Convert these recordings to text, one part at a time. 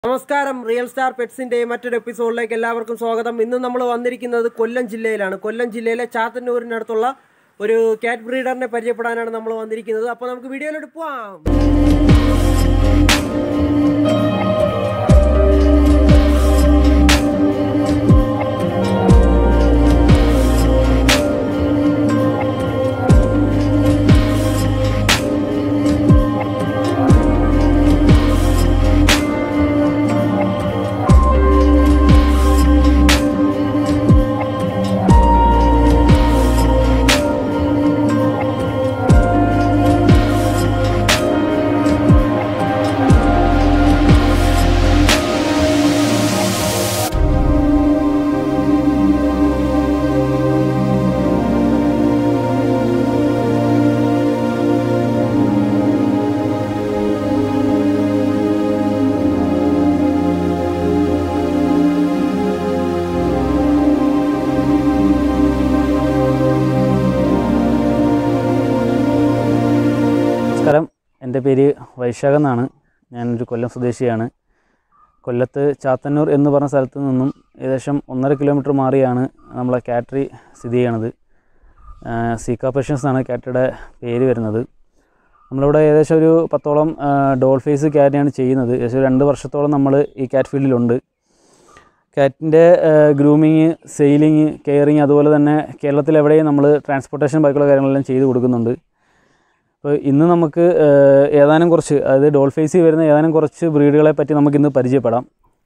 നമസ്കാരം real star പെറ്റ്സിന്റെ മറ്റൊരു എപ്പിസോഡിലേക്ക് എല്ലാവർക്കും സ്വാഗതം ഇന്ന് നമ്മൾ വന്നിരിക്കുന്നത് കൊല്ലം ജില്ലയിലാണ് കൊല്ലം ജില്ലയിലെ ചാത്തന്നൂരിനടുത്തുള്ള ഒരു കാറ്റ് ബ്രീഡറിനെ പരിചയപ്പെടാനാണ് നമ്മൾ വന്നിരിക്കുന്നത് അപ്പോൾ നമുക്ക് വീഡിയോയിലോട്ട് പോവാം നമസ്കാരം എൻ്റെ പേര് വൈശാഖ് എന്നാണ് ഞാനൊരു കൊല്ലം സ്വദേശിയാണ് കൊല്ലത്ത് ചാത്തന്നൂർ എന്ന് പറഞ്ഞ സ്ഥലത്ത് നിന്നും ഏകദേശം ഒന്നര കിലോമീറ്റർ മാറിയാണ് നമ്മളെ കാറ്ററി സ്ഥിതി ചെയ്യണത് സീക്ക പേഷ്യൻസ് എന്നാണ് കാറ്ററിയുടെ പേര് വരുന്നത് നമ്മളിവിടെ ഏകദേശം ഒരു പത്തോളം ഡോൾ ഫേസ് ക്യാറ്റിനെയാണ് ചെയ്യുന്നത് ഏകദേശം ഒരു രണ്ട് വർഷത്തോളം നമ്മൾ ഈ കാറ്റ് ഫീൽഡിലുണ്ട് കാറ്റിൻ്റെ ഗ്രൂമിങ് സെയിലിങ് കെയറിങ് അതുപോലെ തന്നെ കേരളത്തിൽ എവിടെയും നമ്മൾ ട്രാൻസ്പോർട്ടേഷൻ ബാക്കിയുള്ള കാര്യങ്ങളെല്ലാം ചെയ്ത് കൊടുക്കുന്നുണ്ട് അപ്പോൾ ഇന്ന് നമുക്ക് ഏഹ്, ഏതാനും കുറച്ച് അതായത് ഡോൾ ഫേസിൽ വരുന്ന ഏതാനും കുറച്ച് ബ്രീഡുകളെ പറ്റി നമുക്ക് ഇന്ന് പരിചയപ്പെടാം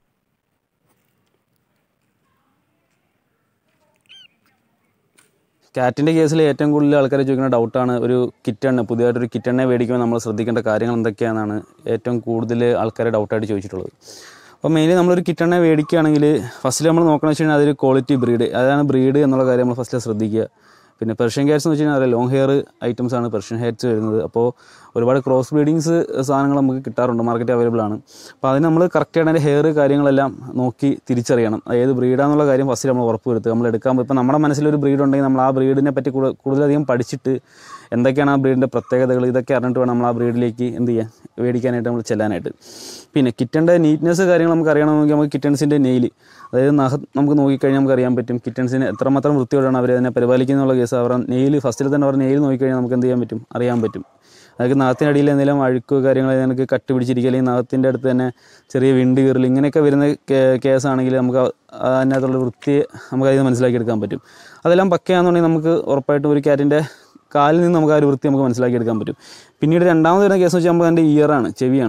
കാറ്റിൻ്റെ കേസിൽ ഏറ്റവും കൂടുതൽ ആൾക്കാർ ചോദിക്കുന്ന ഡൗട്ടാണ് ഒരു കിറ്റണ് പുതിയതായിട്ടൊരു കിറ്റണ്ണെ മേടിക്കുമ്പോൾ നമ്മൾ ശ്രദ്ധിക്കേണ്ട കാര്യങ്ങൾ എന്തൊക്കെയാണെന്നാണ് ഏറ്റവും കൂടുതൽ ആൾക്കാർ ഡൗട്ടായിട്ട് ചോദിച്ചിട്ടുള്ളത് അപ്പോൾ മെയിൻലി നമ്മളൊരു കിറ്റണ്ണെ മേടിക്കുകയാണെങ്കിൽ ഫസ്റ്റ് നമ്മൾ നോക്കണമെന്ന് വെച്ച് കഴിഞ്ഞാൽ അതൊരു ക്വാളിറ്റി ബ്രീഡ് അതാണ് ബ്രീഡ് എന്നുള്ള കാര്യം നമ്മൾ ഫസ്റ്റ് ശ്രദ്ധിക്കുക പിന്നെ പെർഷ്യൻ ക്യാറ്റ്സ് എന്ന് വെച്ച് കഴിഞ്ഞാൽ ലോങ് ഹെയർ ഐറ്റംസ് ആണ് പെർഷ്യൻ ഹെയർസ് വരുന്നത് അപ്പോൾ ഒരുപാട് ക്രോസ് ബ്രീഡിങ്സ് സാധനങ്ങൾ നമുക്ക് കിട്ടാറുണ്ട് മാർക്കറ്റ് അവൈലബിൾ ആണ് അപ്പോൾ അതിന് നമ്മൾ കറക്റ്റായിട്ട് അതിൻ്റെ ഹെയർ കാര്യങ്ങളെല്ലാം നോക്കി തിരിച്ചറിയണം അത് ഏത് ബ്രീഡാന്നുള്ള കാര്യം ഫസ്റ്റ് നമ്മൾ ഉറപ്പ് വരുത്തുക നമ്മൾ എടുക്കാൻ ഇപ്പോൾ നമ്മുടെ മനസ്സിലൊരു ബ്രീഡ് ഉണ്ടെങ്കിൽ നമ്മൾ ആ ബ്രീഡിനെ പറ്റി കൂടുതൽ കൂടുതലധികം പഠിച്ചിട്ട് എന്തൊക്കെയാണ് ആ ബ്രീഡിൻ്റെ പ്രത്യേകതകൾ ഇതൊക്കെ അറിഞ്ഞിട്ട് വേണം നമ്മൾ ആ ബ്രീഡിലേക്ക് എന്ത് ചെയ്യാൻ മേടിക്കാനായിട്ട് നമ്മൾ ചെല്ലാനായിട്ട് പിന്നെ കിറ്റൻ്റെ നീറ്റ്നെസ് കാര്യങ്ങൾ നമുക്ക് അറിയണമെങ്കിൽ നമുക്ക് കിറ്റൻസിൻ്റെ നെയിൽ അതായത് നഖം നമുക്ക് നോക്കിക്കഴിഞ്ഞാൽ നമുക്ക് അറിയാൻ പറ്റും കിറ്റൻസിന് എത്രമാത്രം വൃത്തിയോടാണ് അവർ അതിനെ പരിപാലിക്കുന്നുള്ള കേസ് അവരുടെ നെയിൽ ഫസ്റ്റിൽ തന്നെ അവർ നെയിൽ നോക്കിക്കഴിഞ്ഞാൽ നമുക്ക് എന്ത് ചെയ്യാൻ പറ്റും അറിയാൻ പറ്റും അതായത് നഖത്തിനടിയിൽ എന്തെങ്കിലും അഴുക്കോ കാര്യങ്ങൾ നമുക്ക് കട്ട് പിടിച്ചിരിക്കുക അല്ലെങ്കിൽ നഖത്തിൻ്റെ അടുത്ത് തന്നെ ചെറിയ വിണ്ട് കീറൽ ഇങ്ങനെയൊക്കെ വരുന്ന കേ- കേസാണെങ്കിൽ നമുക്ക് ആ- അതിനകത്തുള്ള വൃത്തിയെ നമുക്ക് അതിൽ നിന്ന് മനസ്സിലാക്കിയെടുക്കാൻ പറ്റും അതെല്ലാം പക്കയാണെന്നുണ്ടെങ്കിൽ നമുക്ക് ഉറപ്പായിട്ടും ഒരു ക്യാറ്റിൻ്റെ കാലിൽ നിന്ന് നമുക്ക് ആ ഒരു വൃത്തി നമുക്ക് മനസ്സിലാക്കിയെടുക്കാൻ പറ്റും പിന്നീട് രണ്ടാമത് വരുന്ന കേസ് വെച്ച് നമുക്ക് അതിൻ്റെ ഇയറാണ് ചെവിയാണ്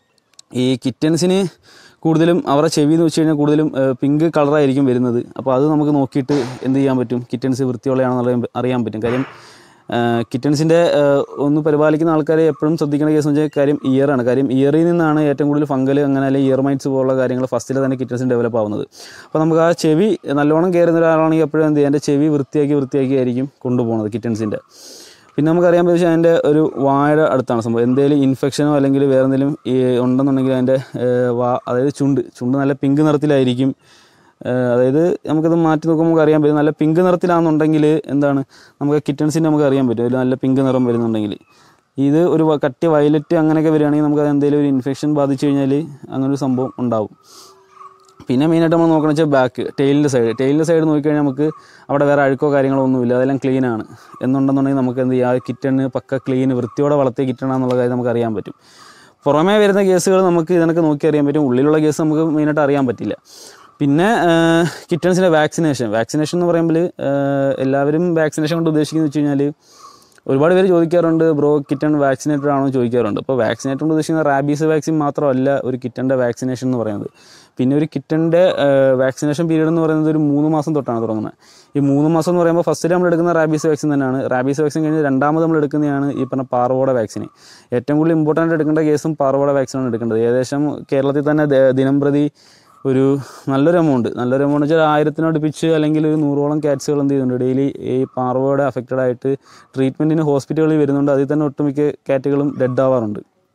ഈ കിറ്റൻസിന് കൂടുതലും അവരുടെ ചെവി എന്ന് വെച്ച് കഴിഞ്ഞാൽ കൂടുതലും പിങ്ക് കളറായിരിക്കും വരുന്നത് അപ്പോൾ അത് നമുക്ക് നോക്കിയിട്ട് എന്ത് ചെയ്യാൻ പറ്റും കിറ്റൻസ് വൃത്തിയുള്ളതാണെന്നുള്ള അറിയാൻ പറ്റും കാര്യം കിറ്റൻസിൻ്റെ ഒന്ന് പരിപാലിക്കുന്ന ആൾക്കാരെ എപ്പോഴും ശ്രദ്ധിക്കേണ്ട കേസ് എന്ന് വെച്ചാൽ കാര്യം ഇയറാണ് കാര്യം ഇയറിൽ നിന്നാണ് ഏറ്റവും കൂടുതൽ ഫംഗൽ അങ്ങനെ അല്ലെങ്കിൽ ഇയർ മൈറ്റ്സ് പോലുള്ള കാര്യങ്ങൾ ഫസ്റ്റിൽ തന്നെ കിറ്റൻസിന് ഡെവലപ്പ് ആവുന്നത് അപ്പോൾ നമുക്ക് ആ ചെവി നല്ലോണം കയറുന്ന ഒരാളാണെങ്കിൽ എപ്പോഴും എന്ത് ചെയ്യുക എൻ്റെ ചെവി വൃത്തിയാക്കി വൃത്തിയാക്കി ആയിരിക്കും കൊണ്ടുപോകുന്നത് കിറ്റൻസിൻ്റെ പിന്നെ നമുക്കറിയാൻ പറ്റും അതിൻ്റെ ഒരു വാഴ അടുത്താണ് സംഭവം എന്തെങ്കിലും ഇൻഫെക്ഷനോ അല്ലെങ്കിൽ വേറെ എന്തെങ്കിലും ഈ ഉണ്ടെന്നുണ്ടെങ്കിൽ അതിൻ്റെ ഏഹ്, വാ അതായത് ചുണ്ട് ചുണ്ട് നല്ല പിങ്ക് നിറത്തിലായിരിക്കും ഏഹ്, അതായത് നമുക്കത് മാറ്റി നോക്കുമ്പോൾ നമുക്ക് അറിയാൻ പറ്റും നല്ല പിങ്ക് നിറത്തിലാണെന്നുണ്ടെങ്കിൽ എന്താണ് നമുക്ക് കിറ്റൻസിൻ്റെ നമുക്ക് അറിയാൻ പറ്റും ഒരു നല്ല പിങ്ക് നിറം വരുന്നുണ്ടെങ്കിൽ ഇത് ഒരു വ- കട്ടി വയലറ്റ് അങ്ങനെയൊക്കെ വരികയാണെങ്കിൽ നമുക്ക് അത് എന്തെങ്കിലും ഒരു ഇൻഫെക്ഷൻ ബാധിച്ചു കഴിഞ്ഞാൽ അങ്ങനെ ഒരു സംഭവം ഉണ്ടാവും പിന്നെ മെയിനായിട്ട് നമ്മൾ നോക്കണമെന്ന് വെച്ചാൽ ബാക്ക് ടെയിലിൻ്റെ സൈഡ് ടെയിലിൻ്റെ സൈഡ് നോക്കിക്കഴിഞ്ഞാൽ നമുക്ക് അവിടെ വേറെ അഴുക്കോ കാര്യങ്ങളോ ഒന്നുമില്ല അതെല്ലാം ക്ലീൻ ആണ് എന്നുണ്ടെന്നുണ്ടെങ്കിൽ നമുക്ക് എന്ത് ചെയ്യാം ആ കിറ്റണ് പക്ക ക്ലീൻ വൃത്തിയോടെ വളർത്തിയ കിറ്റണാന്നുള്ള കാര്യം നമുക്ക് അറിയാൻ പറ്റും പുറമേ വരുന്ന കേസുകൾ നമുക്ക് ഇതിനൊക്കെ നോക്കി അറിയാൻ പറ്റും ഉള്ളിലുള്ള കേസ് നമുക്ക് മെയിനായിട്ട് അറിയാൻ പറ്റില്ല പിന്നെ കിറ്റൺസിൻ്റെ വാക്സിനേഷൻ വാക്സിനേഷൻ എന്ന് പറയുമ്പോൾ എല്ലാവരും വാക്സിനേഷൻ കൊണ്ട് ഉദ്ദേശിക്കുന്നത് വെച്ച് കഴിഞ്ഞാൽ ഒരുപാട് പേര് ചോദിക്കാറുണ്ട് ബ്രോ കിറ്റൺ വാക്സിനേറ്റഡ് ആണോ എന്ന് ചോദിക്കാറുണ്ട് അപ്പോൾ വാക്സിനേറ്റഡ് കൊണ്ട് ഉദ്ദേശിക്കുന്നത് റാബീസ് വാക്സിൻ മാത്രമല്ല ഒരു കിറ്റൻ്റെ വാക്സിനേഷൻ എന്ന് പറയുന്നത് പിന്നെ ഒരു കിറ്റൻ്റെ വാക്സിനേഷൻ പീരീഡ് എന്ന് പറയുന്നത് ഒരു മൂന്ന് മാസം തൊട്ടാണ് തുടങ്ങുന്നത് ഈ മൂന്ന് മാസം എന്ന് പറയുമ്പോൾ ഫസ്റ്റ് നമ്മൾ എടുക്കുന്ന റാബീസ് വാക്സിൻ തന്നെയാണ് റാബീസ് വാക്സിൻ കഴിഞ്ഞ് രണ്ടാമത് നമ്മൾ എടുക്കുന്നതാണ് ഈ പറഞ്ഞ പാർവോട വാക്സിൻ ഏറ്റവും കൂടുതൽ ഇമ്പോർട്ടൻ്റ് എടുക്കേണ്ട കേസും പാർവോട വാക്സിനാണ് എടുക്കേണ്ടത് ഏകദേശം കേരളത്തിൽ തന്നെ ദ- ദിനം പ്രതി ഒരു നല്ലൊരു എമൗണ്ട് നല്ലൊരു എമൗണ്ട് വെച്ചാൽ ആയിരത്തിനടുപ്പിച്ച് അല്ലെങ്കിൽ ഒരു നൂറോളം ക്യാറ്റ്സുകൾ എന്ത് ചെയ്യുന്നുണ്ട് ഡെയിലി ഈ പാർവോടെ അഫക്റ്റഡ് ആയിട്ട് ട്രീറ്റ്മെൻറ്റിന് ഹോസ്പിറ്റലുകളിൽ വരുന്നുണ്ട് അതിൽ തന്നെ ഒട്ടുമിക്ക ക്യാറ്റുകളും ഡെഡ് ആവാറുണ്ട്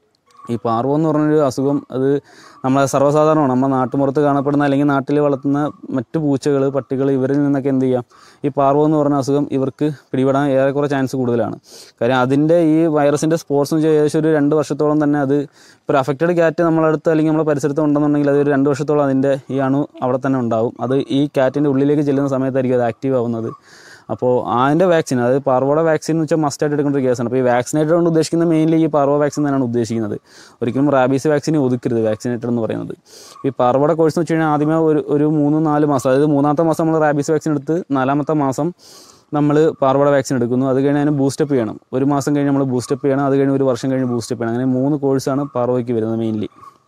ഈ പാർവോ എന്ന് പറഞ്ഞൊരു അസുഖം അത് നമ്മളെ സർവ്വസാധാരണമാണ് നമ്മുടെ നാട്ടുമ്പുറത്ത് കാണപ്പെടുന്ന അല്ലെങ്കിൽ നാട്ടിൽ വളർത്തുന്ന മറ്റ് പൂച്ചകൾ പട്ടികൾ ഇവരിൽ നിന്നൊക്കെ എന്ത് ചെയ്യാം ഈ പാർവോ എന്ന് പറഞ്ഞ അസുഖം ഇവർക്ക് പിടിപെടാൻ ഏറെക്കുറെ ചാൻസ് കൂടുതലാണ് കാര്യം അതിൻ്റെ ഈ വൈറസിൻ്റെ സ്പോർട്സ് എന്ന് വെച്ചാൽ ഏകദേശം ഒരു രണ്ട് വർഷത്തോളം തന്നെ അത് ഇപ്പോൾ ഒരു അഫക്റ്റഡ് ക്യാറ്റ് നമ്മളടുത്ത് അല്ലെങ്കിൽ നമ്മുടെ പരിസരത്ത് ഉണ്ടെന്നുണ്ടെങ്കിൽ അത് ഒരു രണ്ട് വർഷത്തോളം അതിൻ്റെ ഈ അണു അവിടെ തന്നെ ഉണ്ടാവും അത് ഈ ക്യാറ്റിൻ്റെ ഉള്ളിലേക്ക് ചെല്ലുന്ന സമയത്തായിരിക്കും അത് ആക്റ്റീവ് ആവുന്നത് അപ്പോൾ അതിൻ്റെ വാക്സിൻ അതായത് പാർവോയുടെ വാക്സിൻ എന്ന് വെച്ചാൽ മസ്റ്റായിട്ട് എടുക്കേണ്ട ഒരു കേസാണ് അപ്പോൾ ഈ വാക്സിനേറ്റഡ് കൊണ്ട് ഉദ്ദേശിക്കുന്നത് മെയിൻലി ഈ പാർവോ വാക്സിൻ തന്നെയാണ് ഉദ്ദേശിക്കുന്നത് ഒരിക്കലും റാബീസ് വാക്സിനെ ഒതുക്കരുത് വാക്സിനേറ്റഡ് എന്ന് പറയുന്നത് ഈ പാർവോയുടെ കോഴ്സ് എന്ന് വെച്ച് കഴിഞ്ഞാൽ ആദ്യമേ ഒരു ഒരു മൂന്ന് നാല് മാസം അതായത് മൂന്നാമത്തെ മാസം നമ്മൾ റാബീസ് വാക്സിൻ എടുത്ത് നാലാമത്തെ മാസം നമ്മൾ പാർവോയുടെ വാക്സിൻ എടുക്കുന്നു അത് കഴിഞ്ഞ് അതിന് ബൂസ്റ്റപ്പ് ചെയ്യണം ഒരു മാസം കഴിഞ്ഞ് നമ്മൾ ബൂസ്റ്റപ്പ് ചെയ്യണം അത് കഴിഞ്ഞ് ഒരു വർഷം കഴിഞ്ഞ് ബൂസ്റ്റപ്പ് ചെയ്യണം അങ്ങനെ മൂന്ന് കോഴ്സാണ് പാർവോയ്ക്ക് വരുന്നത് മെയിൻലി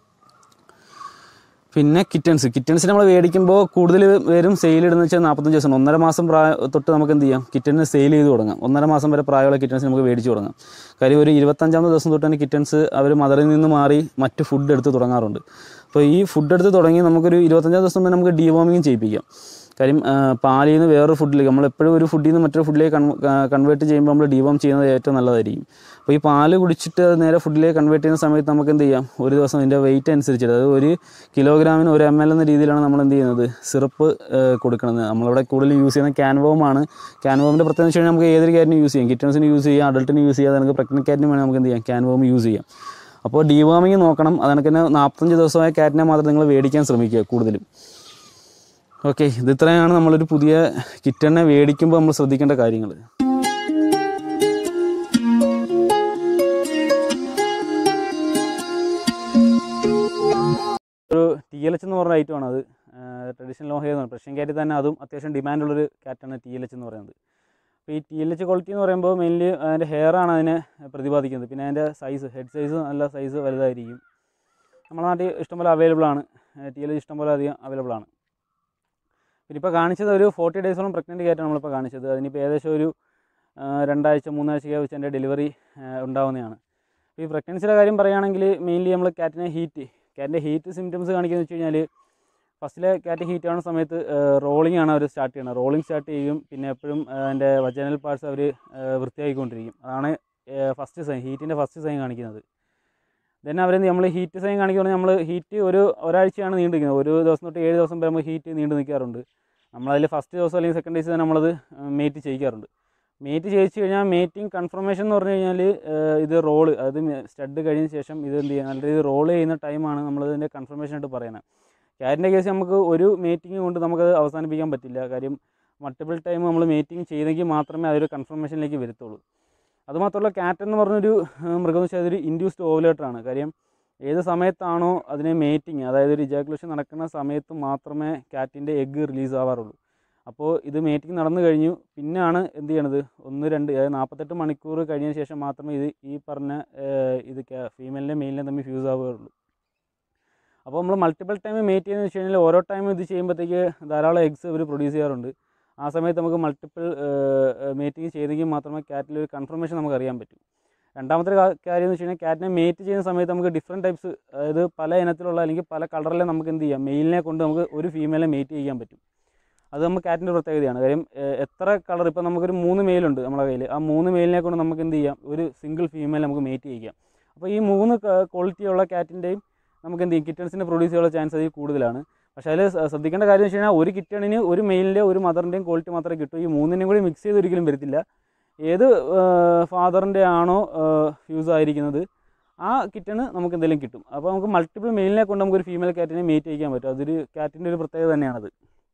പിന്നെ കിറ്റൻസ് കിറ്റൻസ് നമ്മൾ മേടിക്കുമ്പോൾ കൂടുതൽ പേരും സെയിൽ ഇടുന്ന വെച്ചാൽ നാൽപ്പത്തഞ്ച് ദിവസം ഒന്നര മാസം പ്രായ തൊട്ട് നമുക്ക് എന്ത് ചെയ്യാം കിറ്റൻസ് സെയിൽ ചെയ്ത് തുടങ്ങാം ഒന്നര മാസം വരെ പ്രായമുള്ള കിറ്റൻസ് നമുക്ക് മേടിച്ച് തുടങ്ങാം കാര്യം ഒരു ഇരുപത്തഞ്ചാമത്തെ ദിവസം തൊട്ട് തന്നെ കിറ്റൻസ് അവർ മദറിൽ നിന്ന് മാറി മറ്റ് ഫുഡ് എടുത്ത് തുടങ്ങാറുണ്ട് അപ്പോൾ ഈ ഫുഡ് എടുത്ത് തുടങ്ങി നമുക്കൊരു ഇരുപത്തഞ്ചാം ദിവസം തന്നെ നമുക്ക് ഡീവോമിങ് ചെയ്യിപ്പിക്കാം കാര്യം ആ, പാലിൽ നിന്ന് വേറൊരു ഫുഡിലേക്ക് നമ്മളെപ്പോഴും ഒരു ഫുഡിൽ നിന്ന് മറ്റൊരു ഫുഡിലേക്ക് കൺവേർട്ട് ചെയ്യുമ്പോൾ നമ്മൾ ഡീവോം ചെയ്യുന്നത് ഏറ്റവും നല്ലതായിരിക്കും അപ്പോൾ ഈ പാല് കുടിച്ചിട്ട് അത് നേരെ ഫുഡിലേക്ക് കൺവേർട്ട് ചെയ്യുന്ന സമയത്ത് നമുക്ക് എന്ത് ചെയ്യാം ഒരു ദിവസം അതിൻ്റെ വെയിറ്റ് അനുസരിച്ചിട്ട് അതായത് ഒരു കിലോഗ്രാമിന് ഒരു എം എൽ എന്ന രീതിയിലാണ് നമ്മൾ എന്ത് ചെയ്യുന്നത് സിറപ്പ് കൊടുക്കുന്നത് നമ്മളിവിടെ കൂടുതൽ യൂസ് ചെയ്യുന്ന ക്യാൻവോമാണ് ക്യാൻവോമിൻ്റെ പ്രത്യേകത വെച്ച് കഴിഞ്ഞാൽ നമുക്ക് ഏതൊരു കാറ്റിനും യൂസ് ചെയ്യാം കിറ്റൻസിന് യൂസ് ചെയ്യാം അഡൾട്ടിന് യൂസ് ചെയ്യാം നമുക്ക് പ്രഗ്നൻറ്റ് കാറ്റിന് വേണമെങ്കിൽ നമുക്ക് എന്ത് ചെയ്യാം ക്യാൻവോം യൂസ് ചെയ്യാം അപ്പോൾ ഡീവാമിങ് നോക്കണം അതെനിക്ക് തന്നെ നാൽപ്പത്തഞ്ച് ദിവസമായ കാറ്റിനെ മാത്രം നിങ്ങൾ മേടിക്കാൻ ശ്രമിക്കുക കൂടുതലും ഓക്കെ ഇത് ഇത്രയാണ് നമ്മളൊരു പുതിയ കിറ്റനെ മേടിക്കുമ്പോൾ നമ്മൾ ശ്രദ്ധിക്കേണ്ട കാര്യങ്ങൾ ഒരു ടി എൽ എച്ച് എന്ന് പറഞ്ഞ ഐറ്റമാണ് അത് ട്രഡീഷണൽ ലോഹ എന്ന് പറയുന്നത് പ്രഷ്യൻ ക്യാറ്റിൽ തന്നെ അതും അത്യാവശ്യം ഡിമാൻഡുള്ളൊരു ക്യാറ്റാണ് ടി എൽ എച്ച് എന്ന് പറയുന്നത് അപ്പോൾ ഈ ടി എൽ എച്ച് ക്വാളിറ്റി എന്ന് പറയുമ്പോൾ മെയിൻലി അതിൻ്റെ ഹെയർ ആണ് അതിനെ പ്രതിപാദിക്കുന്നത് പിന്നെ അതിൻ്റെ സൈസ് ഹെഡ് സൈസ് നല്ല സൈസ് വലുതായിരിക്കും നമ്മുടെ നാട്ടിൽ ഇഷ്ടംപോലെ അവൈലബിൾ ആണ് ടി എൽ എച്ച് ഇഷ്ടംപോലെ അധികം അവൈലബിൾ ആണ് പിന്നെ ഇപ്പോൾ കാണിച്ചത് ഒരു ഫോർട്ടി ഡേയ്സോളം പ്രഗ്നൻറ്റ് ക്യാറ്റാണ് നമ്മളിപ്പോൾ കാണിച്ചത് അതിനിപ്പോൾ ഏകദേശം ഒരു ആ, രണ്ടാഴ്ച മൂന്നാഴ്ചയ്ക്ക് വെച്ച് എൻ്റെ ഡെലിവറി ഉണ്ടാവുന്നതാണ് അപ്പോൾ ഈ പ്രഗ്നൻസിയുടെ കാര്യം പറയുകയാണെങ്കിൽ മെയിൻലി നമ്മൾ ക്യാറ്റിനെ ഹീറ്റ് ക്യാറ്റിൻ്റെ ഹീറ്റ് സിംറ്റംസ് കാണിക്കുന്നത് വെച്ച് കഴിഞ്ഞാൽ ഫസ്റ്റിലെ ക്യാറ്റ് ഹീറ്റ് ആവുന്ന സമയത്ത് റോളിംഗ് ആണ് അവർ സ്റ്റാർട്ട് ചെയ്യുന്നത് റോളിംഗ് സ്റ്റാർട്ട് ചെയ്യും പിന്നെ എപ്പോഴും അതിൻ്റെ വജനൽ പാർട്സ് അവർ വൃത്തിയാക്കിക്കൊണ്ടിരിക്കും അതാണ് ഫസ്റ്റ് സൈൻ ഹീറ്റിൻ്റെ ഫസ്റ്റ് സൈൻ കാണിക്കുന്നത് ദെൻ അവർ നമ്മൾ ഹീറ്റ് സൈൻ കാണിക്കുകയാണെങ്കിൽ നമ്മൾ ഹീറ്റ് ഒരു ഒരാഴ്ചയാണ് നീണ്ടു നിൽക്കുന്നത് ഒരു ദിവസം തൊട്ട് ഏഴ് ദിവസം വരെ നമ്മൾ ഹീറ്റ് നീണ്ടു നിൽക്കാറുണ്ട് നമ്മളതിൽ ഫസ്റ്റ് ദിവസം അല്ലെങ്കിൽ സെക്കൻഡ് ഡേയ്സ് തന്നെ നമ്മളത് മേറ്റ് ചെയ്യിക്കാറുണ്ട് മേറ്റ് ചെയ്യിച്ച് കഴിഞ്ഞാൽ മേറ്റിംഗ് കൺഫർമേഷൻ എന്ന് പറഞ്ഞു കഴിഞ്ഞാൽ ഇത് റോള് അതായത് സ്റ്റഡ് കഴിഞ്ഞ ശേഷം ഇത് എന്ത് ചെയ്യുക നല്ല രീതിയിൽ റോൾ ചെയ്യുന്ന ടൈമാണ് നമ്മളിതിൻ്റെ കൺഫർമേഷൻ ആയിട്ട് പറയുന്നത് ക്യാറ്റിൻ്റെ കേസ് നമുക്ക് ഒരു മേറ്റിംഗ് കൊണ്ട് നമുക്കത് അവസാനിപ്പിക്കാൻ പറ്റില്ല കാര്യം മൾട്ടിപ്പിൾ ടൈം നമ്മൾ മേറ്റിംഗ് ചെയ്തെങ്കിൽ മാത്രമേ അതൊരു കൺഫർമേഷനിലേക്ക് വരത്തുള്ളൂ അതുമാത്രമല്ല ക്യാറ്റ് എന്ന് പറഞ്ഞൊരു ഏഹ്, മൃഗം എന്ന് വെച്ചാൽ അതൊരു ഇൻഡ്യൂസ്ഡ് ഓവുലേറ്ററാണ് കാര്യം ഏത് സമയത്താണോ അതിനെ മേറ്റിംഗ് അതായത് ഒരു ഇജാക്കുലേഷൻ നടക്കുന്ന സമയത്ത് മാത്രമേ ക്യാറ്റിൻ്റെ എഗ്ഗ് റിലീസ് ആവാറുള്ളൂ അപ്പോൾ ഇത് മേറ്റിംഗ് നടന്നു കഴിഞ്ഞു പിന്നാണ് എന്ത് ചെയ്യണത് ഒന്ന് രണ്ട് അതായത് നാൽപ്പത്തെട്ട് മണിക്കൂർ കഴിഞ്ഞ ശേഷം മാത്രമേ ഇത് ഈ പറഞ്ഞ ഏഹ്, ഇത് ഫീമെയിലിൻ്റെ മെയിലിനെ തമ്മിൽ ഫ്യൂസ് ആവുകയുള്ളൂ അപ്പോൾ നമ്മൾ മൾട്ടിപ്പിൾ ടൈം മേറ്റ് ചെയ്യുന്നത് വെച്ച് കഴിഞ്ഞാൽ ഓരോ ടൈം ഇത് ചെയ്യുമ്പോഴത്തേക്ക് ധാരാളം എഗ്സ് ഇവർ പ്രൊഡ്യൂസ് ചെയ്യാറുണ്ട് ആ സമയത്ത് നമുക്ക് മൾട്ടിപ്പിൾ മേറ്റിംഗ് ചെയ്തെങ്കിൽ മാത്രമേ ക്യാറ്റിൽ ഒരു കൺഫർമേഷൻ നമുക്ക് അറിയാൻ പറ്റൂ രണ്ടാമത്തെ ഒരു കാ- കാര്യം എന്ന് വെച്ച് കഴിഞ്ഞാൽ ക്യാറ്റിനെ മേറ്റ് ചെയ്യുന്ന സമയത്ത് നമുക്ക് ഡിഫറെൻറ്റ് ടൈപ്സ് അതായത് പല ഇനത്തിലുള്ള അല്ലെങ്കിൽ പല കളറിലെ നമുക്ക് എന്ത് ചെയ്യാം മെയിലിനെ കൊണ്ട് നമുക്ക് ഒരു ഫീമെയിലെ മേറ്റ് ചെയ്യാൻ പറ്റും അത് നമുക്ക് ക്യാറ്റിൻ്റെ പ്രത്യേകതയാണ് കാര്യം ഏഹ്, എത്ര കളർ ഇപ്പോൾ നമുക്കൊരു മൂന്ന് മെയിലുണ്ട് നമ്മുടെ കയ്യിൽ ആ മൂന്ന് മെയിലിനെ കൊണ്ട് നമുക്ക് എന്ത് ചെയ്യാം ഒരു സിംഗിൾ ഫീമെയിൽ നമുക്ക് മേറ്റ് ചെയ്യിക്കാം അപ്പോൾ ഈ മൂന്ന് ക്വാളിറ്റിയുള്ള ക്യാറ്റിൻ്റെയും നമുക്ക് എന്ത് ചെയ്യും കിറ്റൺസിനെ പ്രൊഡ്യൂസ് ചെയ്യാനുള്ള ചാൻസ് അതിൽ കൂടുതലാണ് പക്ഷേ അതിൽ ശ്രദ്ധിക്കേണ്ട കാര്യം എന്ന് വെച്ച് കഴിഞ്ഞാൽ ഒരു കിറ്റണിന് ഒരു മെയിലിൻ്റെ ഒരു മദറിൻ്റെയും ക്വാളിറ്റി മാത്രമേ കിട്ടൂ ഈ മൂന്നിനെയും കൂടി മിക്സ് ചെയ്ത് ഒരിക്കലും വരത്തില്ല ഏത് ഫാദറിൻ്റെ ആണോ ഫ്യൂസ് ആയിരിക്കുന്നത് ആ കിറ്റണ് നമുക്ക് എന്തെങ്കിലും കിട്ടും അപ്പോൾ നമുക്ക് മൾട്ടിപ്പിൾ മെയിലിനെ കൊണ്ട് നമുക്ക് ഒരു ഫീമെയിൽ ക്യാറ്റിനെ മേറ്റ് ചെയ്യിക്കാൻ പറ്റും അതൊരു ക്യാറ്റിൻ്റെ ഒരു പ്രത്യേകത തന്നെയാണത്